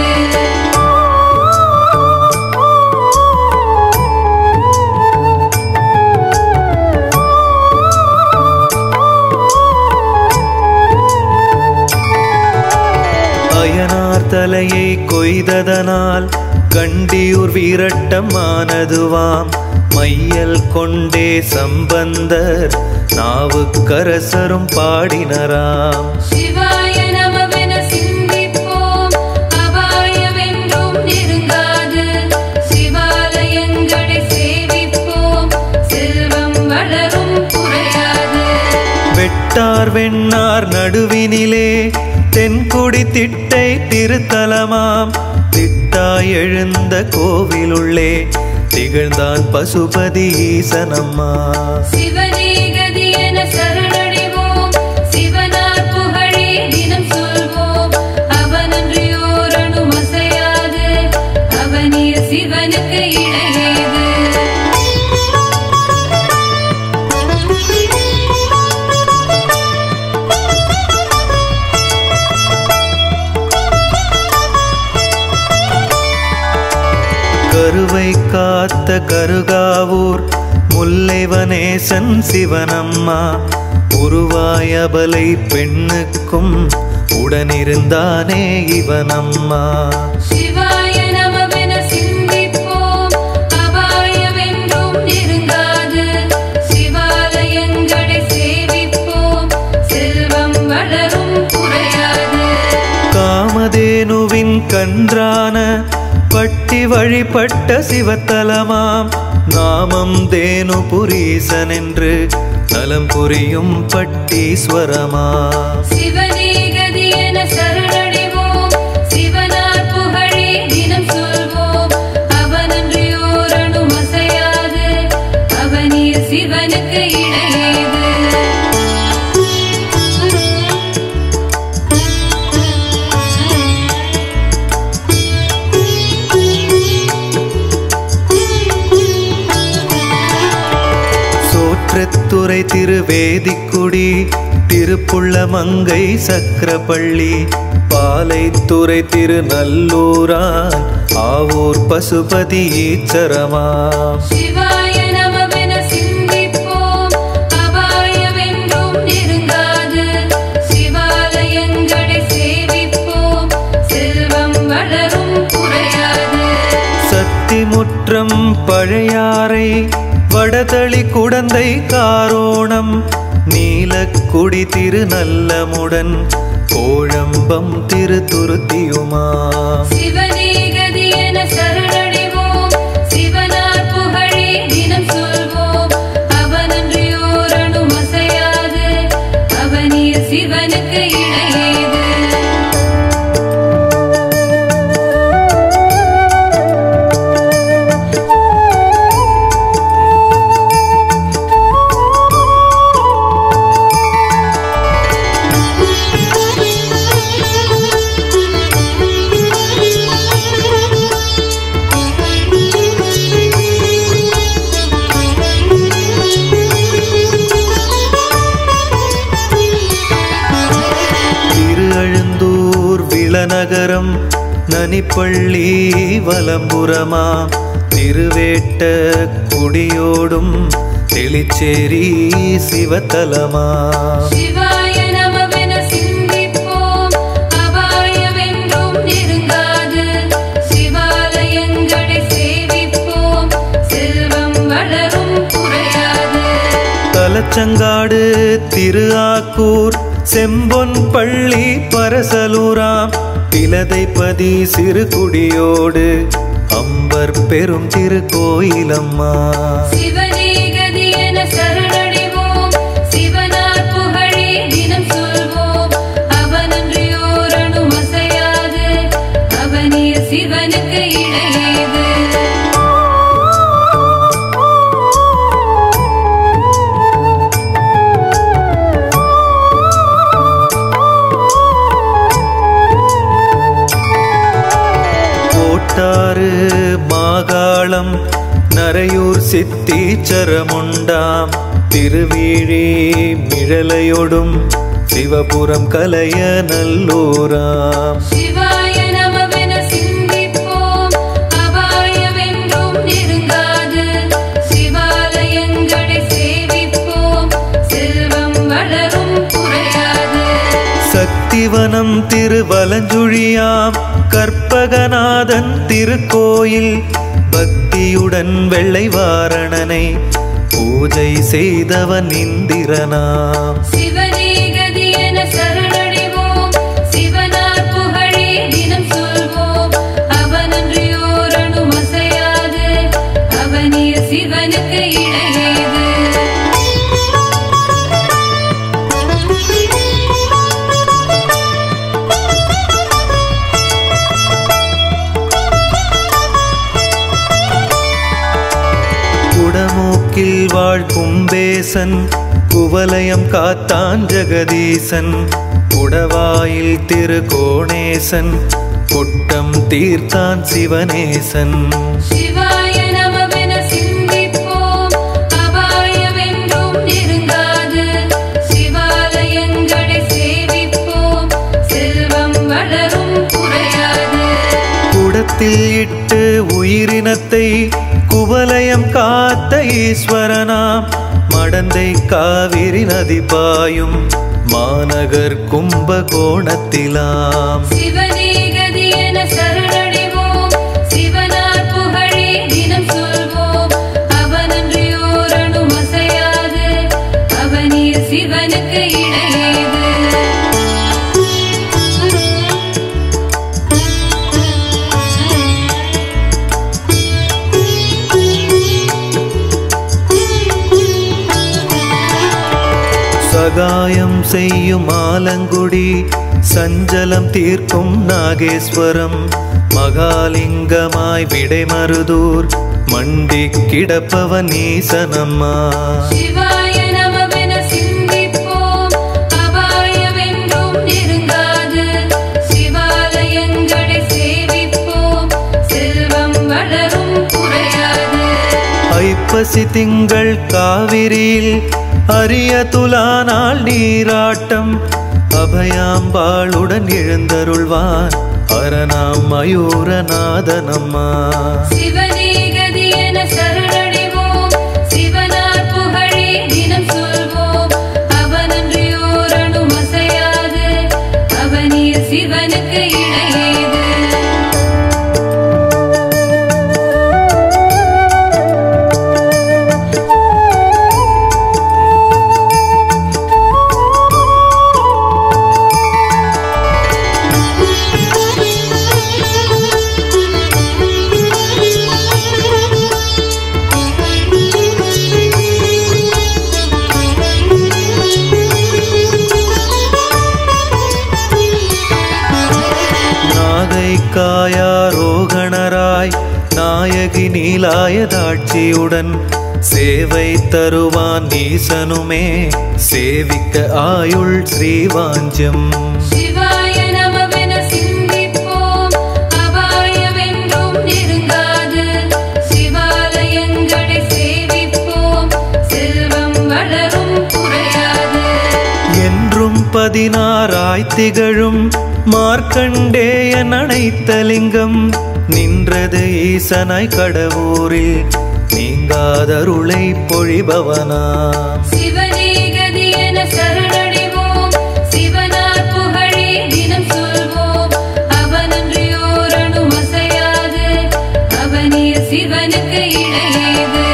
அயனார் தலையை கொய்ததனால் கண்டியூர் வீரட்டமானதுவாம் மையல் கொண்டே சம்பந்தர் நாவுக்கரசரும் பாடினராம் சிவாய நமவென சிந்திப்போம் அபாயமென்றும் நெருங்காது சிவாலயங்களை சேவிப்போம் செல்வம் வளரும் குறையாது வெட்டார் வெண்ணார் நடுவினிலே தென்குடி திட்டை திருத்தலமாம் திட்டாய் எழுந்த கோவிலுள்ளே திகழ்ந்தான் பசுபதி ஈசனம்மா சிவனே கதி என சரணடைவோம் சிவனார் புகழே தினம் சொல்வோம் அவனன்றியோர் அணுமசையாது அவனிய சிவனுக்கு இணையேது கருவை காத்த கருகாவூர் முல்லைவனேசன் சிவனம்மா உருவாயபலை பெண்ணுக்கும் உடனிருந்தானே இவனம்மா சிவாய நமவென சிந்திப்போம் அபாயமென்றும் நெருங்காது சிவாலயங்களை சேவிப்போம் செல்வம் வளரும் குறையாது காமதேனுவின் கன்றான பட்டி வழிபட்ட சிவத்தலமாம் நாமம் தேனு புரீசன் என்று நலம் புரியும் பட்டீஸ்வரமா சிவனே கதி என சரணடைவோம் சிவனார் புகழே தினம் சொல்வோம் அவனன்றியோர் அணுமசையாது அவனிய சிவனுக்கு இணையேது சோற்றத்துறை திருவேதிக்குடி திருப்புள்ள மங்கை சக்கரப்பள்ளி பாலைத்துறை திருநல்லூரான் ஆவூர் பசுபதி ஈச்சரமா சிவாய நமவென சிந்திப்போம் அபாயமென்றும் நெருங்காது சிவாலயங்களை சேவிப்போம் செல்வம் வளரும் குறையாது சத்திய அத்திமுற்றம் பழையாறை வடதளி குடந்தை காரோணம் நீலக்குடி திருநல்லமுடன் கோழம்பம் திருத்துருத்தியுமா சிவனே கதி என சரணடைவோம் சிவனார் புகழே தினம் சொல்வோம் அவனன்றியோர் அணு அசையாது அவனிய சிவனுக்கு இணையேது திரு அழுந்தூர் விளநகரம் நனிப்பள்ளி வலம்புறமா திருவேட்ட குடியோடும் தெளிச்சேரி சிவத்தலமா சிவாய நமவென சிந்திப்போம் அபாயமென்றும் நெருங்காது சிவாலயங்களை சேவிப்போம் செல்வம் வளரும் குறையாது தலச்சங்காடு திரு ஆக்கூர் செம்பொன் பள்ளி பரசலூராம் பிலதைப்பதி சிறுகுடியோடு அம்பர் பெரும் திருக்கோயிலம்மா சிவனே கதி என சரணடைவோம் சிவனார் புகழே தினம் சொல்வோம் அவனன்றியோர் அணு அசையாது அவனிய சிவனுக்கு இணையேது கோட்டாறு மாகாளம் நரையூர் சித்தீச்சரமுண்டாம் திருவீழி மிழலையொடும் சிவபுரம் கலைய நல்லூராம் சிவாய நமவென சிந்திப்போம் அபாயமென்றும் நெருங்காது சிவாலயங்களை சேவிப்போம் செல்வம் வளரும் குறையாது சக்திவனம் திருவலஞ்சுழியாம் கற்பகநாதன் திருக்கோயில் பக்தியுடன் வெள்ளை வாரணனை பூஜை செய்தவன் இந்திரனாம் சிவனே கதி என சரணடைவோம் சிவனார் புகழே தினம் சொல்வோம் அவனன்றியோர் அணு அசையாது அவனிய சிவனுக்கு இணையேது குடமூக்கில் வாழ் கும்பேசன் குவலயம் காத்தான் ஜெகதீசன் குடவாயில் திருகோணேசன் கொட்டம் தீர்த்தான் சிவனேசன் சிவாய நமவென சிந்திப்போம் அபாயமென்றும் நெருங்காது சிவாலயங்களை சேவிப்போம் செல்வம் வளரும் குறையாது குடத்தில் இட்டு உயிரினத்தை குவலயம் காத்த ஈஸ்வரனாம் மடந்தை காவிரி நதி பாயும் மாநகர் கும்பகோணத்திலாம் சிவனே கதி என சரணடைவோம் சிவனார் புகழே தினம் சொல்வோம் அவனன்றியோர் அணு அசையாது அவனிய சிவனுக்கு இணையேது சகாயம் செய்யும் ஆலங்குடி சஞ்சலம் தீர்க்கும் நாகேஸ்வரம் மகாலிங்கமாய் விடைமருதூர் மண்டி கிடப்பவன் ஈசனம்மா சிவாய நமவென சிந்திப்போம் அபாயமென்றும் நெருங்காது சிவாலயங்களை சேவிப்போம் செல்வம் வளரும் குறையாது ஐப்பசி திங்கள் காவிரியில் அரிய துலானால் நீராட்டம் அபயாம்பாளுடன் எழுந்தருள்வான் அரணாம் மயூரநாதனம்மா சிவனே கதி என சரணடைவோம் சிவனார் புகழே தினம் சொல்வோம் அவனன்றியோர் அணு அசையாது அவனிய சிவனுக்கு இணையேது நாயகி நீலாயதாட்சியுடன் சேவை தருவான் ஈசனுமே சேவிக்க ஆயுள் ஸ்ரீவாஞ்சம் சிவாய நமவென சிந்திப்போம் அபாயமென்றும் நெருங்காது சிவாலயங்களை சேவிப்போம் செல்வம் வளரும் குறையாது என்றும் பதினாறாய் திகழும் மார்க்கண்டேயன் அனைத்தலிங்கம் நின்றது ஈசனாய் கடவுரில் நீங்காதருளை பொழிபவனா சிவனே கதி என சரணடைவோம் சிவனார் புகழே தினம் சொல்வோம் அவனன்றியோர் அணு அசையாது அவனே சிவனுக்கு இணையேது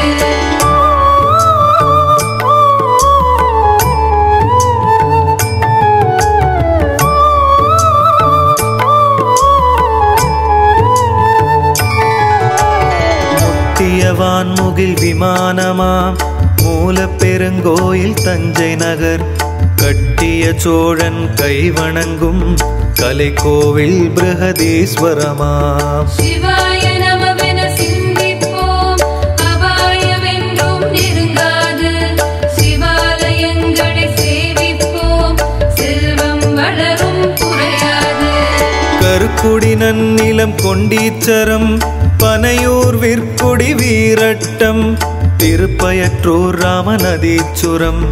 முத்தியவான் முகில் விமானமாம் மூலப் பெருங்கோயில் தஞ்சை நகர் கட்டிய சோழன் கைவணங்கும் கலைக்கோவில் பிருகதீஸ்வரமாம் சிவாய நமவென சிந்திப்போம் அபாயமென்றும் நெருங்காது சிவாலயங்களை சேவிப்போம் செல்வம் வளரும் குறையாது கருக்குடி நன்னிலம் கொண்டீச்சரம் பனையூர் விற்குடி வீரட்டம் திருப்பயற்றூர் ராமநதீச்சுரம்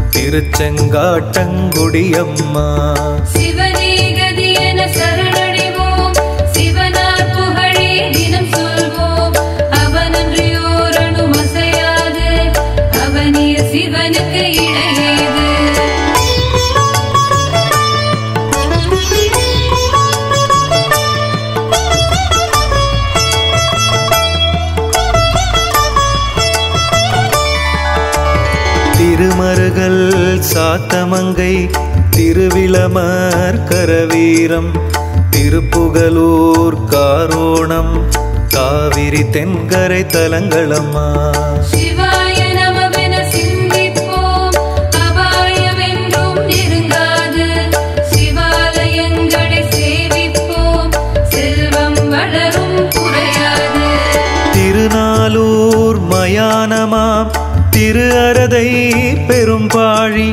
திருச்செங்காட்டங்குடியம்மா சிவனே கதி என சரணடைவோம் சிவனார் புகழே தினம் சொல்வோம் அவனன்றியோர் அணு அசையாது அவனே சிவனுக்கு இணையேது திருமருகல் சாத்தமங்கை திருவிளமர் கரவீரம் திருப்புகலூர் காரோணம் காவிரி தென்கரை தலங்களம்மா சிவாய நமவென சிந்திப்போம் அபாயமென்றும் நெருங்காது சிவாலயங்களை சேவிப்போம் செல்வம் வளரும் குறையாது திருநாளூர் மயானமாம் திரு அரதை பெரும்பாழி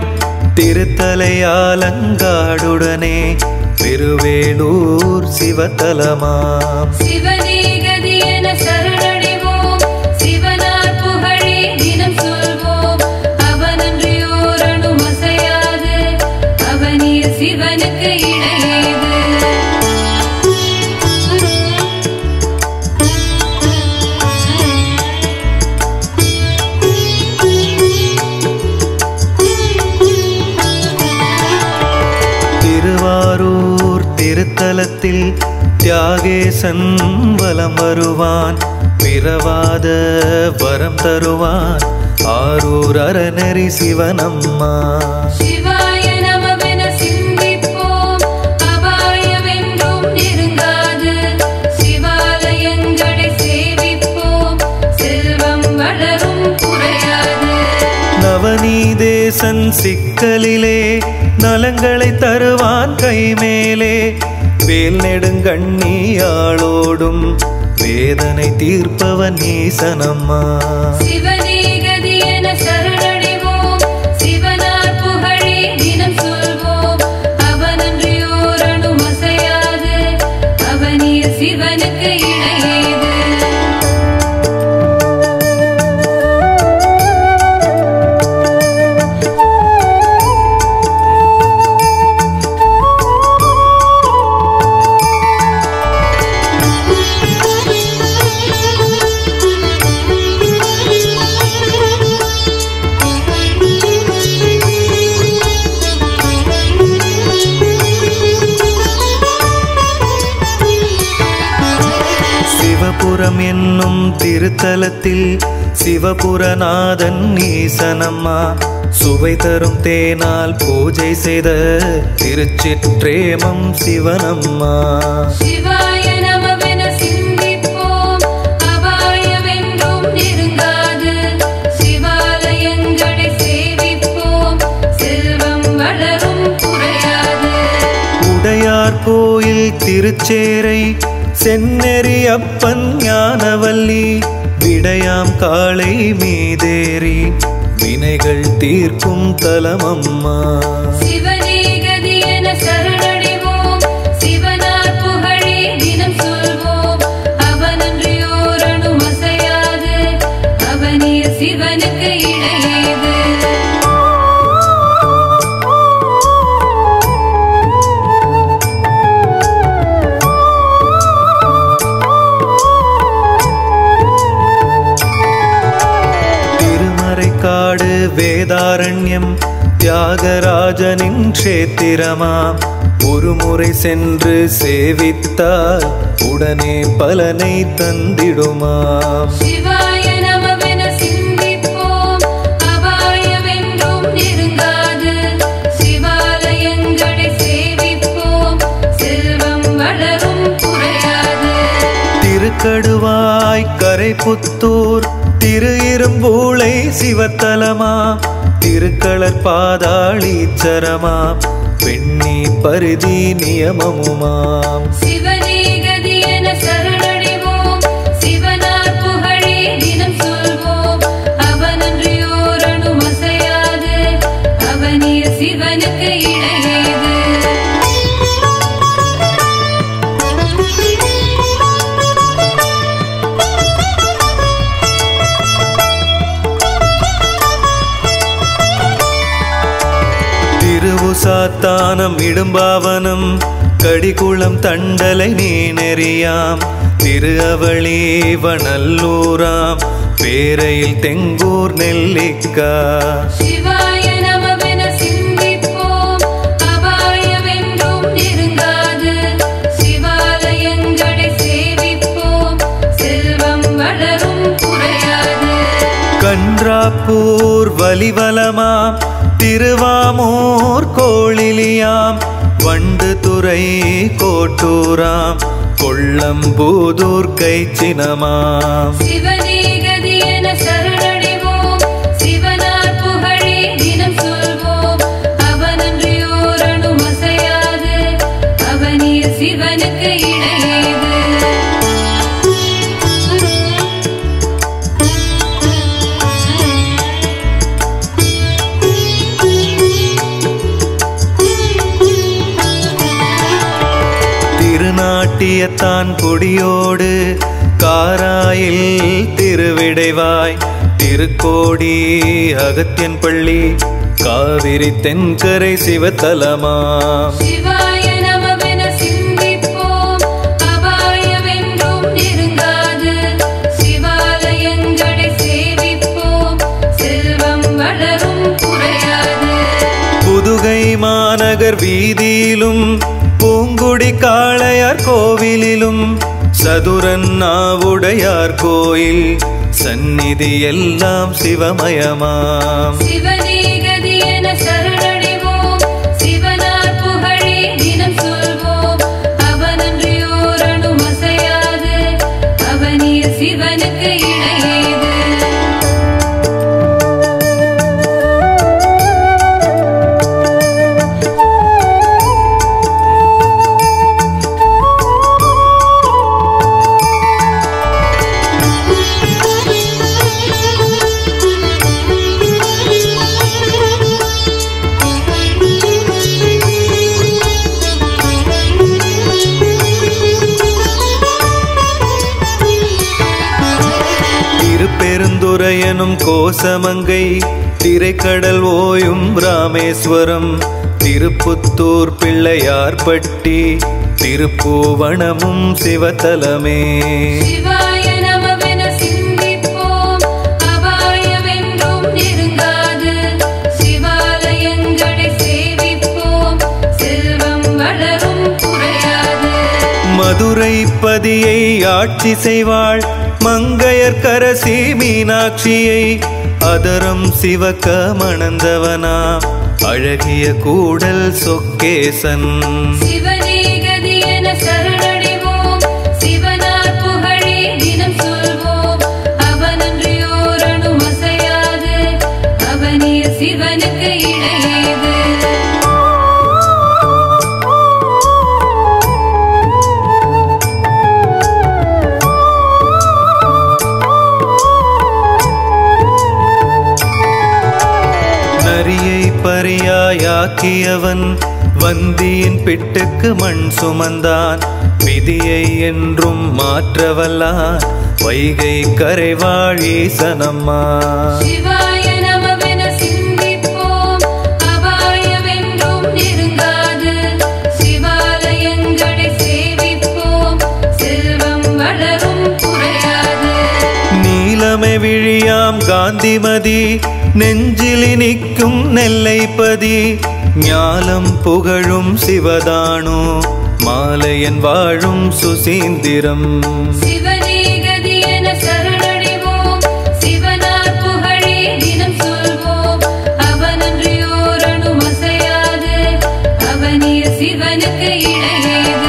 திருத்தலையாலங்காடுடனே பெருவேளூர் சிவத்தலமாம் சிவனே கதி என சரணடைவோம் சிவனார் புகழே தினம் சொல்வோம் அவனன்றியோர் அணு அசையாது அவனே சிவனுக்கு இணையேது திருவாரூர் திருத்தலத்தில் தியாகேசன் வலம் வருவான் பிறவாத வரம் தருவான் ஆரூர் அறநெறி சிவனம்மா சிவாய நமவென சிந்திப்போம் அபாயமென்றும் நெருங்காது சிவாலயங்களை சேவிப்போம் செல்வம் வளரும் குறையாது நவநீதேசன் சிக்கலிலே நலங்களை தருவான் கைமேலே வேல் நெடுங்கண்ணியாளோடும் வேதனை தீர்ப்பவன் ஈசனம்மா சிவனே கதி என சரணடைவோம் சிவனார் புகழே தினம் சொல்வோம் அவனன்றியோர் அணு அசையாது அவனே சிவனுக்கு இணையேது சிவபுரம் என்னும் திருத்தலத்தில் சிவபுரநாதன் ஈசனம்மா சுவை தரும் தேனால் பூஜை செய்த திருச்சிற்றேமம் சிவனம்மா சிவாய நமவென சிந்திப்போம் அபாயமென்றும் நெருங்காது சிவாலயங்களை சேவிப்போம் செல்வம் வளரும் குறையாது உடையார் கோயில் திருச்சேரை செந்நெறி அப்பன் ஞானவல்லி விடையாம் காளை மீதேறி வினைகள் தீர்க்கும் தலமம்மா சிவனே கதி என சரணடைவோம் சிவனார் புகழே தினம் சொல்வோம் அவனன்றியோர் அணு அசையாது அவனே சிவனுக்கு இணையேது திருமறைக்காடு வேதாரண்யம் தியாகராஜனின் க்ஷேத்திரமாம் ஒரு முறை சென்று சேவித்தால் உடனே பலனை தந்திடுமாம் சிவாய நமவென சிந்திப்போம் அபாயமென்றும் நெருங்காது சிவாலயங்களை சேவிப்போம் செல்வம் வளரும் குறையாது திருக்கடுவாய் கரைப்புத்தூர் திரு இரும்பூளை சிவத்தலமா திருக்களர் பாதாளீச்சரமா பெண்ணி பரிதி நியமமுமாம் சிவனே கதி என சரணடைவோம் சிவனார் புகழே தினம் சொல்வோம் அவனன்றியோர் அணு அசையாது அவனே சிவனுக்கு இணையேது திருவுசாத்தானம் இடும்பாவனம் கடிகுளம் தண்டலை நீ நெறியாம் திரு அவளீவநல்லூராம் பேரையில் தெங்கூர் நெல்லிக்கா சிவாய நமவென சிந்திப்போம் அபாயமென்றும் நெருங்காது சிவாலயங்களை சேவிப்போம் செல்வம் வளரும் குறையாது கன்றாப்பூர் வலிவலமாம் திருவாமூர் கோளிலியாம் வண்டு துறை கோட்டூராம் கொள்ளம்பூதூர் கைச்சினமாம் சிவனே கதி என சரணடைவோம் சிவனார் புகழே தினம் சொல்வோம் அவனன்றியோர் அணு அசையாது அவனே சிவனுக்கு இணையேது திருநாட்டியத்தான் கொடியோடு காராயில் திருவிடைவாய் திருக்கோடி அகத்தியன் பள்ளி காவிரி தென்கரை சிவத்தலமாம் சிவாய நமவென சிந்திப்போம் அபாயமென்றும் நெருங்காது சிவாலயங்களை சேவிப்போம் செல்வம் வளரும் குறையாது புதுகை மாநகர் வீதியிலும் பூங்குடி காளையார் கோவிலிலும் சதுரன் நாவுடையார் கோயில் சந்நிதி எல்லாம் சிவமயமாம் சிவனே கதி என சரணடைவோம் சிவனார் புகழே தினம் சொல்வோம் அவனன்றியோர் அணு அசையாது அவனே சிவனுக்கு இணையேது திருப்பெருந்துறையனும் கோசமங்கை திரைக்கடல் ஓயும் ராமேஸ்வரம் திருப்புத்தூர் பிள்ளையார்பட்டி திருப்பூவனமும் சிவத்தலமே சிவாய நமவென சிந்திப்போம் அபாயமென்றும் நெருங்காது சிவாலயங்களை சேவிப்போம் செல்வம் வளரும் குறையாது மதுரை பதியை ஆட்சி செய்வாள் மங்கையர்க்கரசி மீனாட்சியை அதரம் சிவக்க மணந்தவனா அழகிய கூடல் சொக்கேசன் சிவனே கதி என சரணடைவோம் சிவனார் புகழே தினம் சொல்வோம் அவனன்றியோர் அணு அசையாது அவனே சிவனுக்கு இணையேது விதியாக்கியவன் வந்தியின் பிட்டுக்கு மண் சுமந்தான் விதியை என்றும் மாற்றவல்லான் வைகை கரைவாழி சனம்மா சிவாய நமவென சிந்திப்போம் அபாயமென்றும் நெருங்காது சிவாலயங்களை சேவிப்போம் செல்வம் வளரும் குறையாது நீலமை விழியாம் காந்திமதி நெஞ்சிலி நிற்கும் நெல்லைப்பதி ஞாலம் புகழும் சிவதானோ மாலையன் வாழும் சுசீந்திரம் சிவனே கதி என சரணடைவோம் சிவனார் புகழே தினம் சொல்வோம் அவனன்றியோர் அணு அசையாது அவனிய சிவனுக்கு இணையேது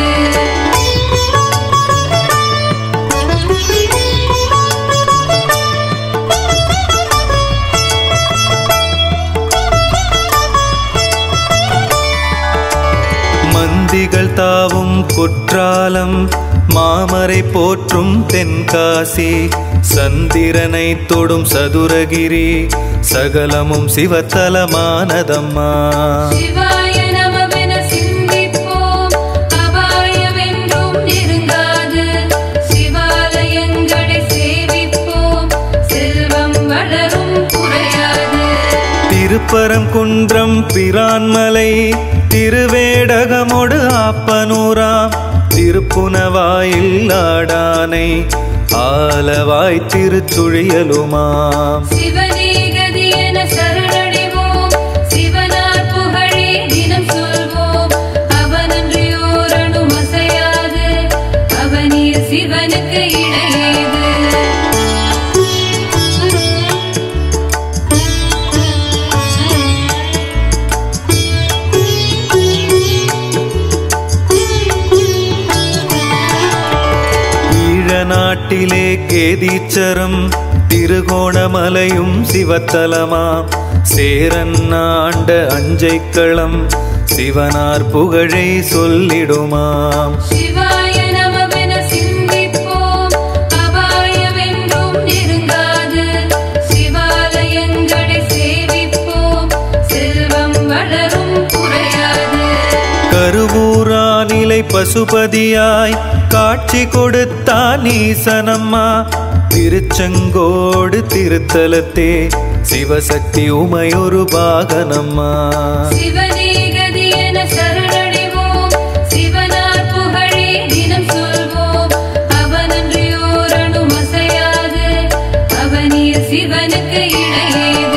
மந்திகள் தாவும் குற்றாலம் மாமரை போற்றும் தென்காசி சந்திரனை தொடும் சதுரகிரி சகலமும் சிவத்தலமானதம்மா சிவாய நமவென சிந்திப்போம் அபாயமென்றும் நெருங்காது சிவாலயங்களை சேவிப்போம் செல்வம் வளரும் குறையாது திருப்பரம் குன்றம் பிரான்மலை திருவேடகமொடு ஆப்பனூராம் திருப்புனவாயில் ஆடானை ஆலவாய் திருச்சுழியலுமாம் சிவனே கதி என சரணடைவோம் சிவனார் புகழே தினம் சொல்வோம் அவனன்றியோர் அணு அசையாது அவனிய சிவனுக்கு இணையேது ஈழ நாட்டிலே கேதீச்சரம் திருகோணமலையும் சிவத்தலமாம் சேரன் ஆண்ட அஞ்சைக்களம் சிவனார் புகழை சொல்லிடுமாம் சிவாய நமவென சிந்திப்போம் அபாயமென்றும் நெருங்காது சிவாலயங்களை சேவிப்போம் செல்வம் வளரும் குறையாது கருவூரானிலை பசுபதியாய் காட்சி கொடுத்தான் ஈசனம்மா திருச்செங்கோடு திருத்தலத்தே சிவசக்தி உமையொரு பாகனம்மா சிவனே கதி என சரணடைவோம் சிவனார் புகழே தினம் சொல்வோம் அவனன்றியோர் அணு அசையாது அவனிய சிவனுக்கு இணையேது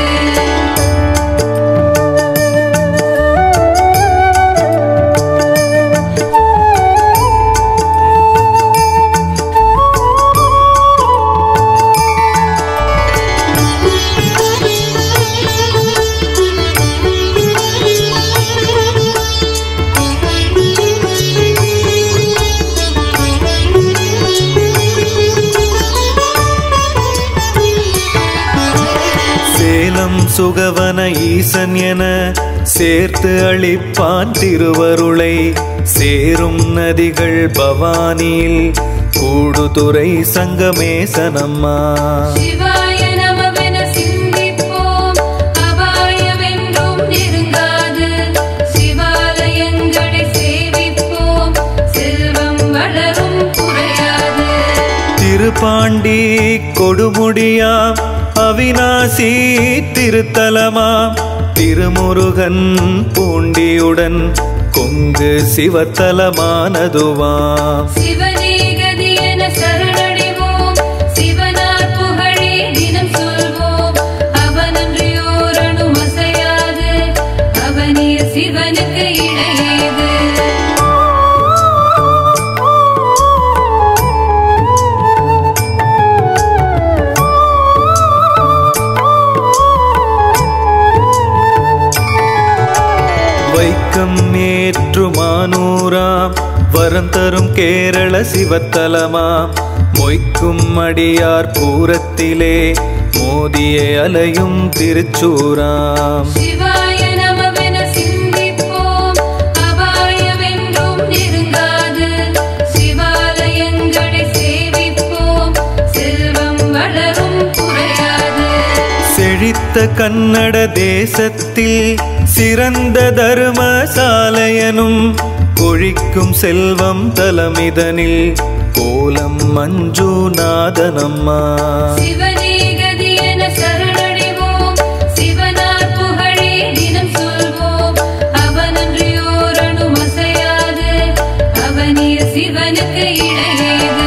சேலம் சுகவன ஈசன் என சேர்த்து அளிப்பான் திருவருளை சேரும் நதிகள் பவானியில் கூடுதுறை சங்கமேசனம்மா சிவாய நமவென சிந்திப்போம் அபாயமென்றும் நெருங்காது சிவாலயங்களை சேவிப்போம் செல்வம் வளரும் குறையாது திருப்பாண்டி கொடுமுடியாம் அவிநாசி திருத்தலமாம் திருமுருகன் பூண்டியுடன் கொங்கு சிவத்தலமானதுவாம் சிவனே கதி என சரணடைவோம் சிவனார் புகழே தினம் சொல்வோம் அவனன்றியோர் அணு அசையாது அவனிய சிவனுக்கு இணையேது வைக்கம் ஏற்றுமானூராம் வரம் தரும் கேரள சிவத்தலமாம் மொய்க்கும் அடியார் பூரத்திலே மோதிய அலையும் திருச்சூராம் சிவாய நமவென சிந்திப்போம் அபாயமென்றும் நெருங்காது சிவாலயங்களை சேவிப்போம் செல்வம் வளரும் குறையாது செழித்த கன்னட தேசத்தில் சிறந்த தர்மசாலையனும் கொழிக்கும் செல்வம் தலமிதனில் கோலம் மஞ்சுநாதனம்மா சிவனே கதி என சரணடைவோம் சிவனார் புகழே தினம் சொல்வோம் அவனன்றியோர் அணும் அசையாது அவனிய சிவனுக்கு இணையேது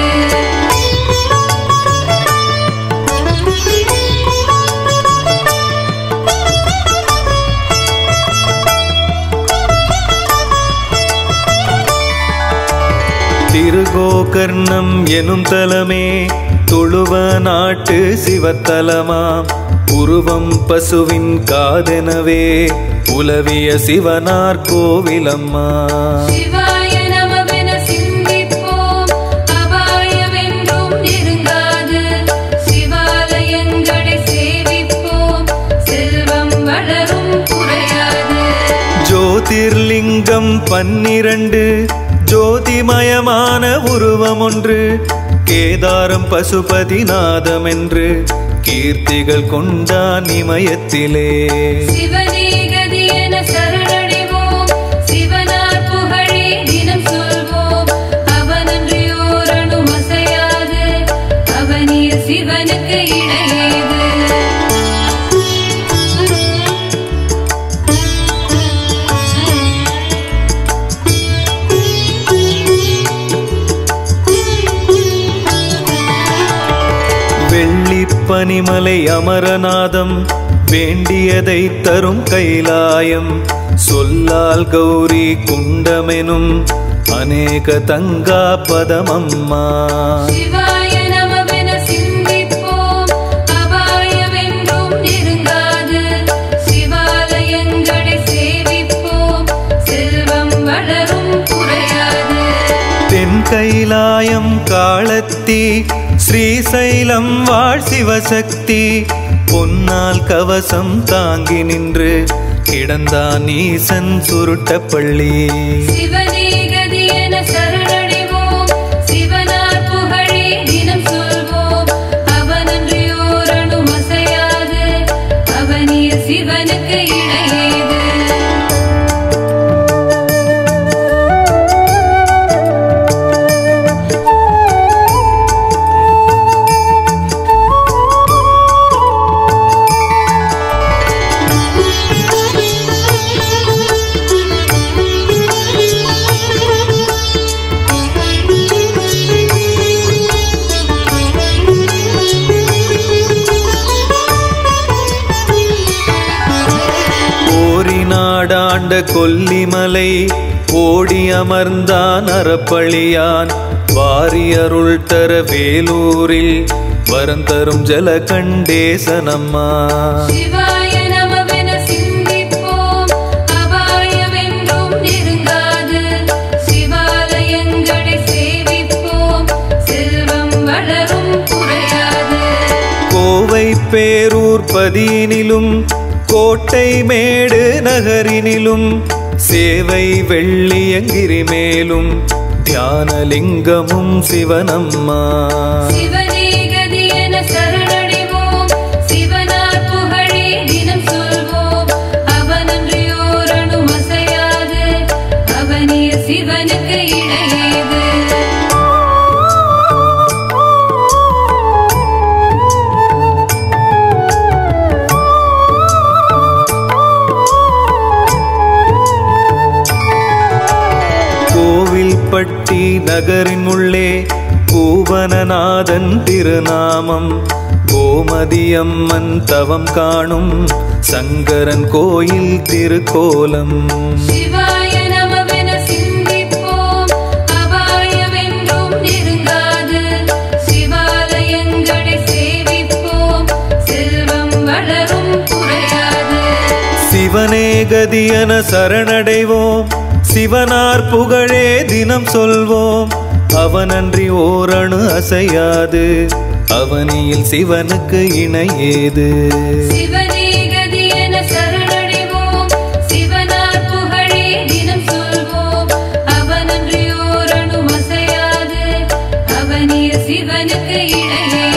திருகோகர்ணம் எனும் தலமே தொழுவ நாட்டு சிவத்தலமாம் உருவம் பசுவின் காதெனவே உலவிய சிவனார் கோவிலம்மா சிவாய நமவென சிந்திப்போம் அபாயமென்றும் நெருங்காது சிவாலயங்களை சேவிப்போம் செல்வம் வளரும் குறையாது ஜோதிர்லிங்கம் பன்னிரண்டு ஜோதிமயமான உருவம் ஒன்று கேதாரம் பசுபதிநாதம் என்று கீர்த்திகள் கொண்டான் இமயத்திலே சிவனே கதி என சரணடைவோம் சிவனார் புகழே தினம் சொல்வோம் அவனன்றியோர் அணும் அசையாது அவனிய சிவனுக்கு இணையேது வெள்ளிப்பனிமலை அமரநாதம் வேண்டியதை தரும் கைலாயம் சொல்லால் கௌரி குண்டமெனும் அநேக தங்கா பதமம்மா சிவாய நமவென சிந்திப்போம் அபாயமென்றும் நெருங்காது சிவாலயங்களை சேவிப்போம் செல்வம் வளரும் குறையாது தென் கைலாயம் காளத்தி ஸ்ரீசைலம் வாழ் சிவசக்தி பொன்னால் கவசம் தாங்கி நின்று கிடந்தான் ஈசன் சுருட்டப்பள்ளி சிவனே கதி என சரணடைவோம் சிவனார் புகழே தினம் சொல்வோம் அவனன்றியோர் அணும் அசையாது அவனிய சிவனுக்கு இணையேது ஓரி நாடாண்ட கொல்லிமலை ஓடி அமர்ந்தான் அறப்பழியான் வாரியருள் தர வேலூரில் வரந்தரும் ஜலகண்டேசனம்மா சிவாய நமவென சிந்திப்போம் அபாயமென்றும் நெருங்காது சிவாலயங்களை சேவிப்போம் செல்வம் வளரும் குறையாது கோவை பேரூர் பதியினிலும் கோட்டை மேடு நகரினிலும் சேவை வெள்ளியங்கிரி மேலும் தியானலிங்கமும் சிவனம்மா சிவனே கதி என சரணடைவோம் சிவனார் புகழே தினம் சொல்வோம் அவனன்றியோர் அணும் அசையாது அவனிய சிவனுக்கு இணையேது கோவில்பட்டி நகரின் உள்ளே பூவனநாதன் திருநாமம் கோமதியம்மன் தவம் காணும் சங்கரன் கோயில் திருக்கோலம் சிவாய நமவென சிந்திப்போம் அபாயமென்றும் நெருங்காது சிவாலயங்களை சேவிப்போம் செல்வம் வளரும் குறையாது சிவனே கதியன சரணடைவோம் சிவனார் புகழே தினம் சொல்வோம் அவனன்றி ஓரணு அசையாது அவனியில் சிவனுக்கு இணையேது சிவனே கதி என சரணடைவோம் சிவனார் புகழே தினம் சொல்வோம் அவனன்றியோர் அணும் அசையாது அவனிய சிவனுக்கு இணையே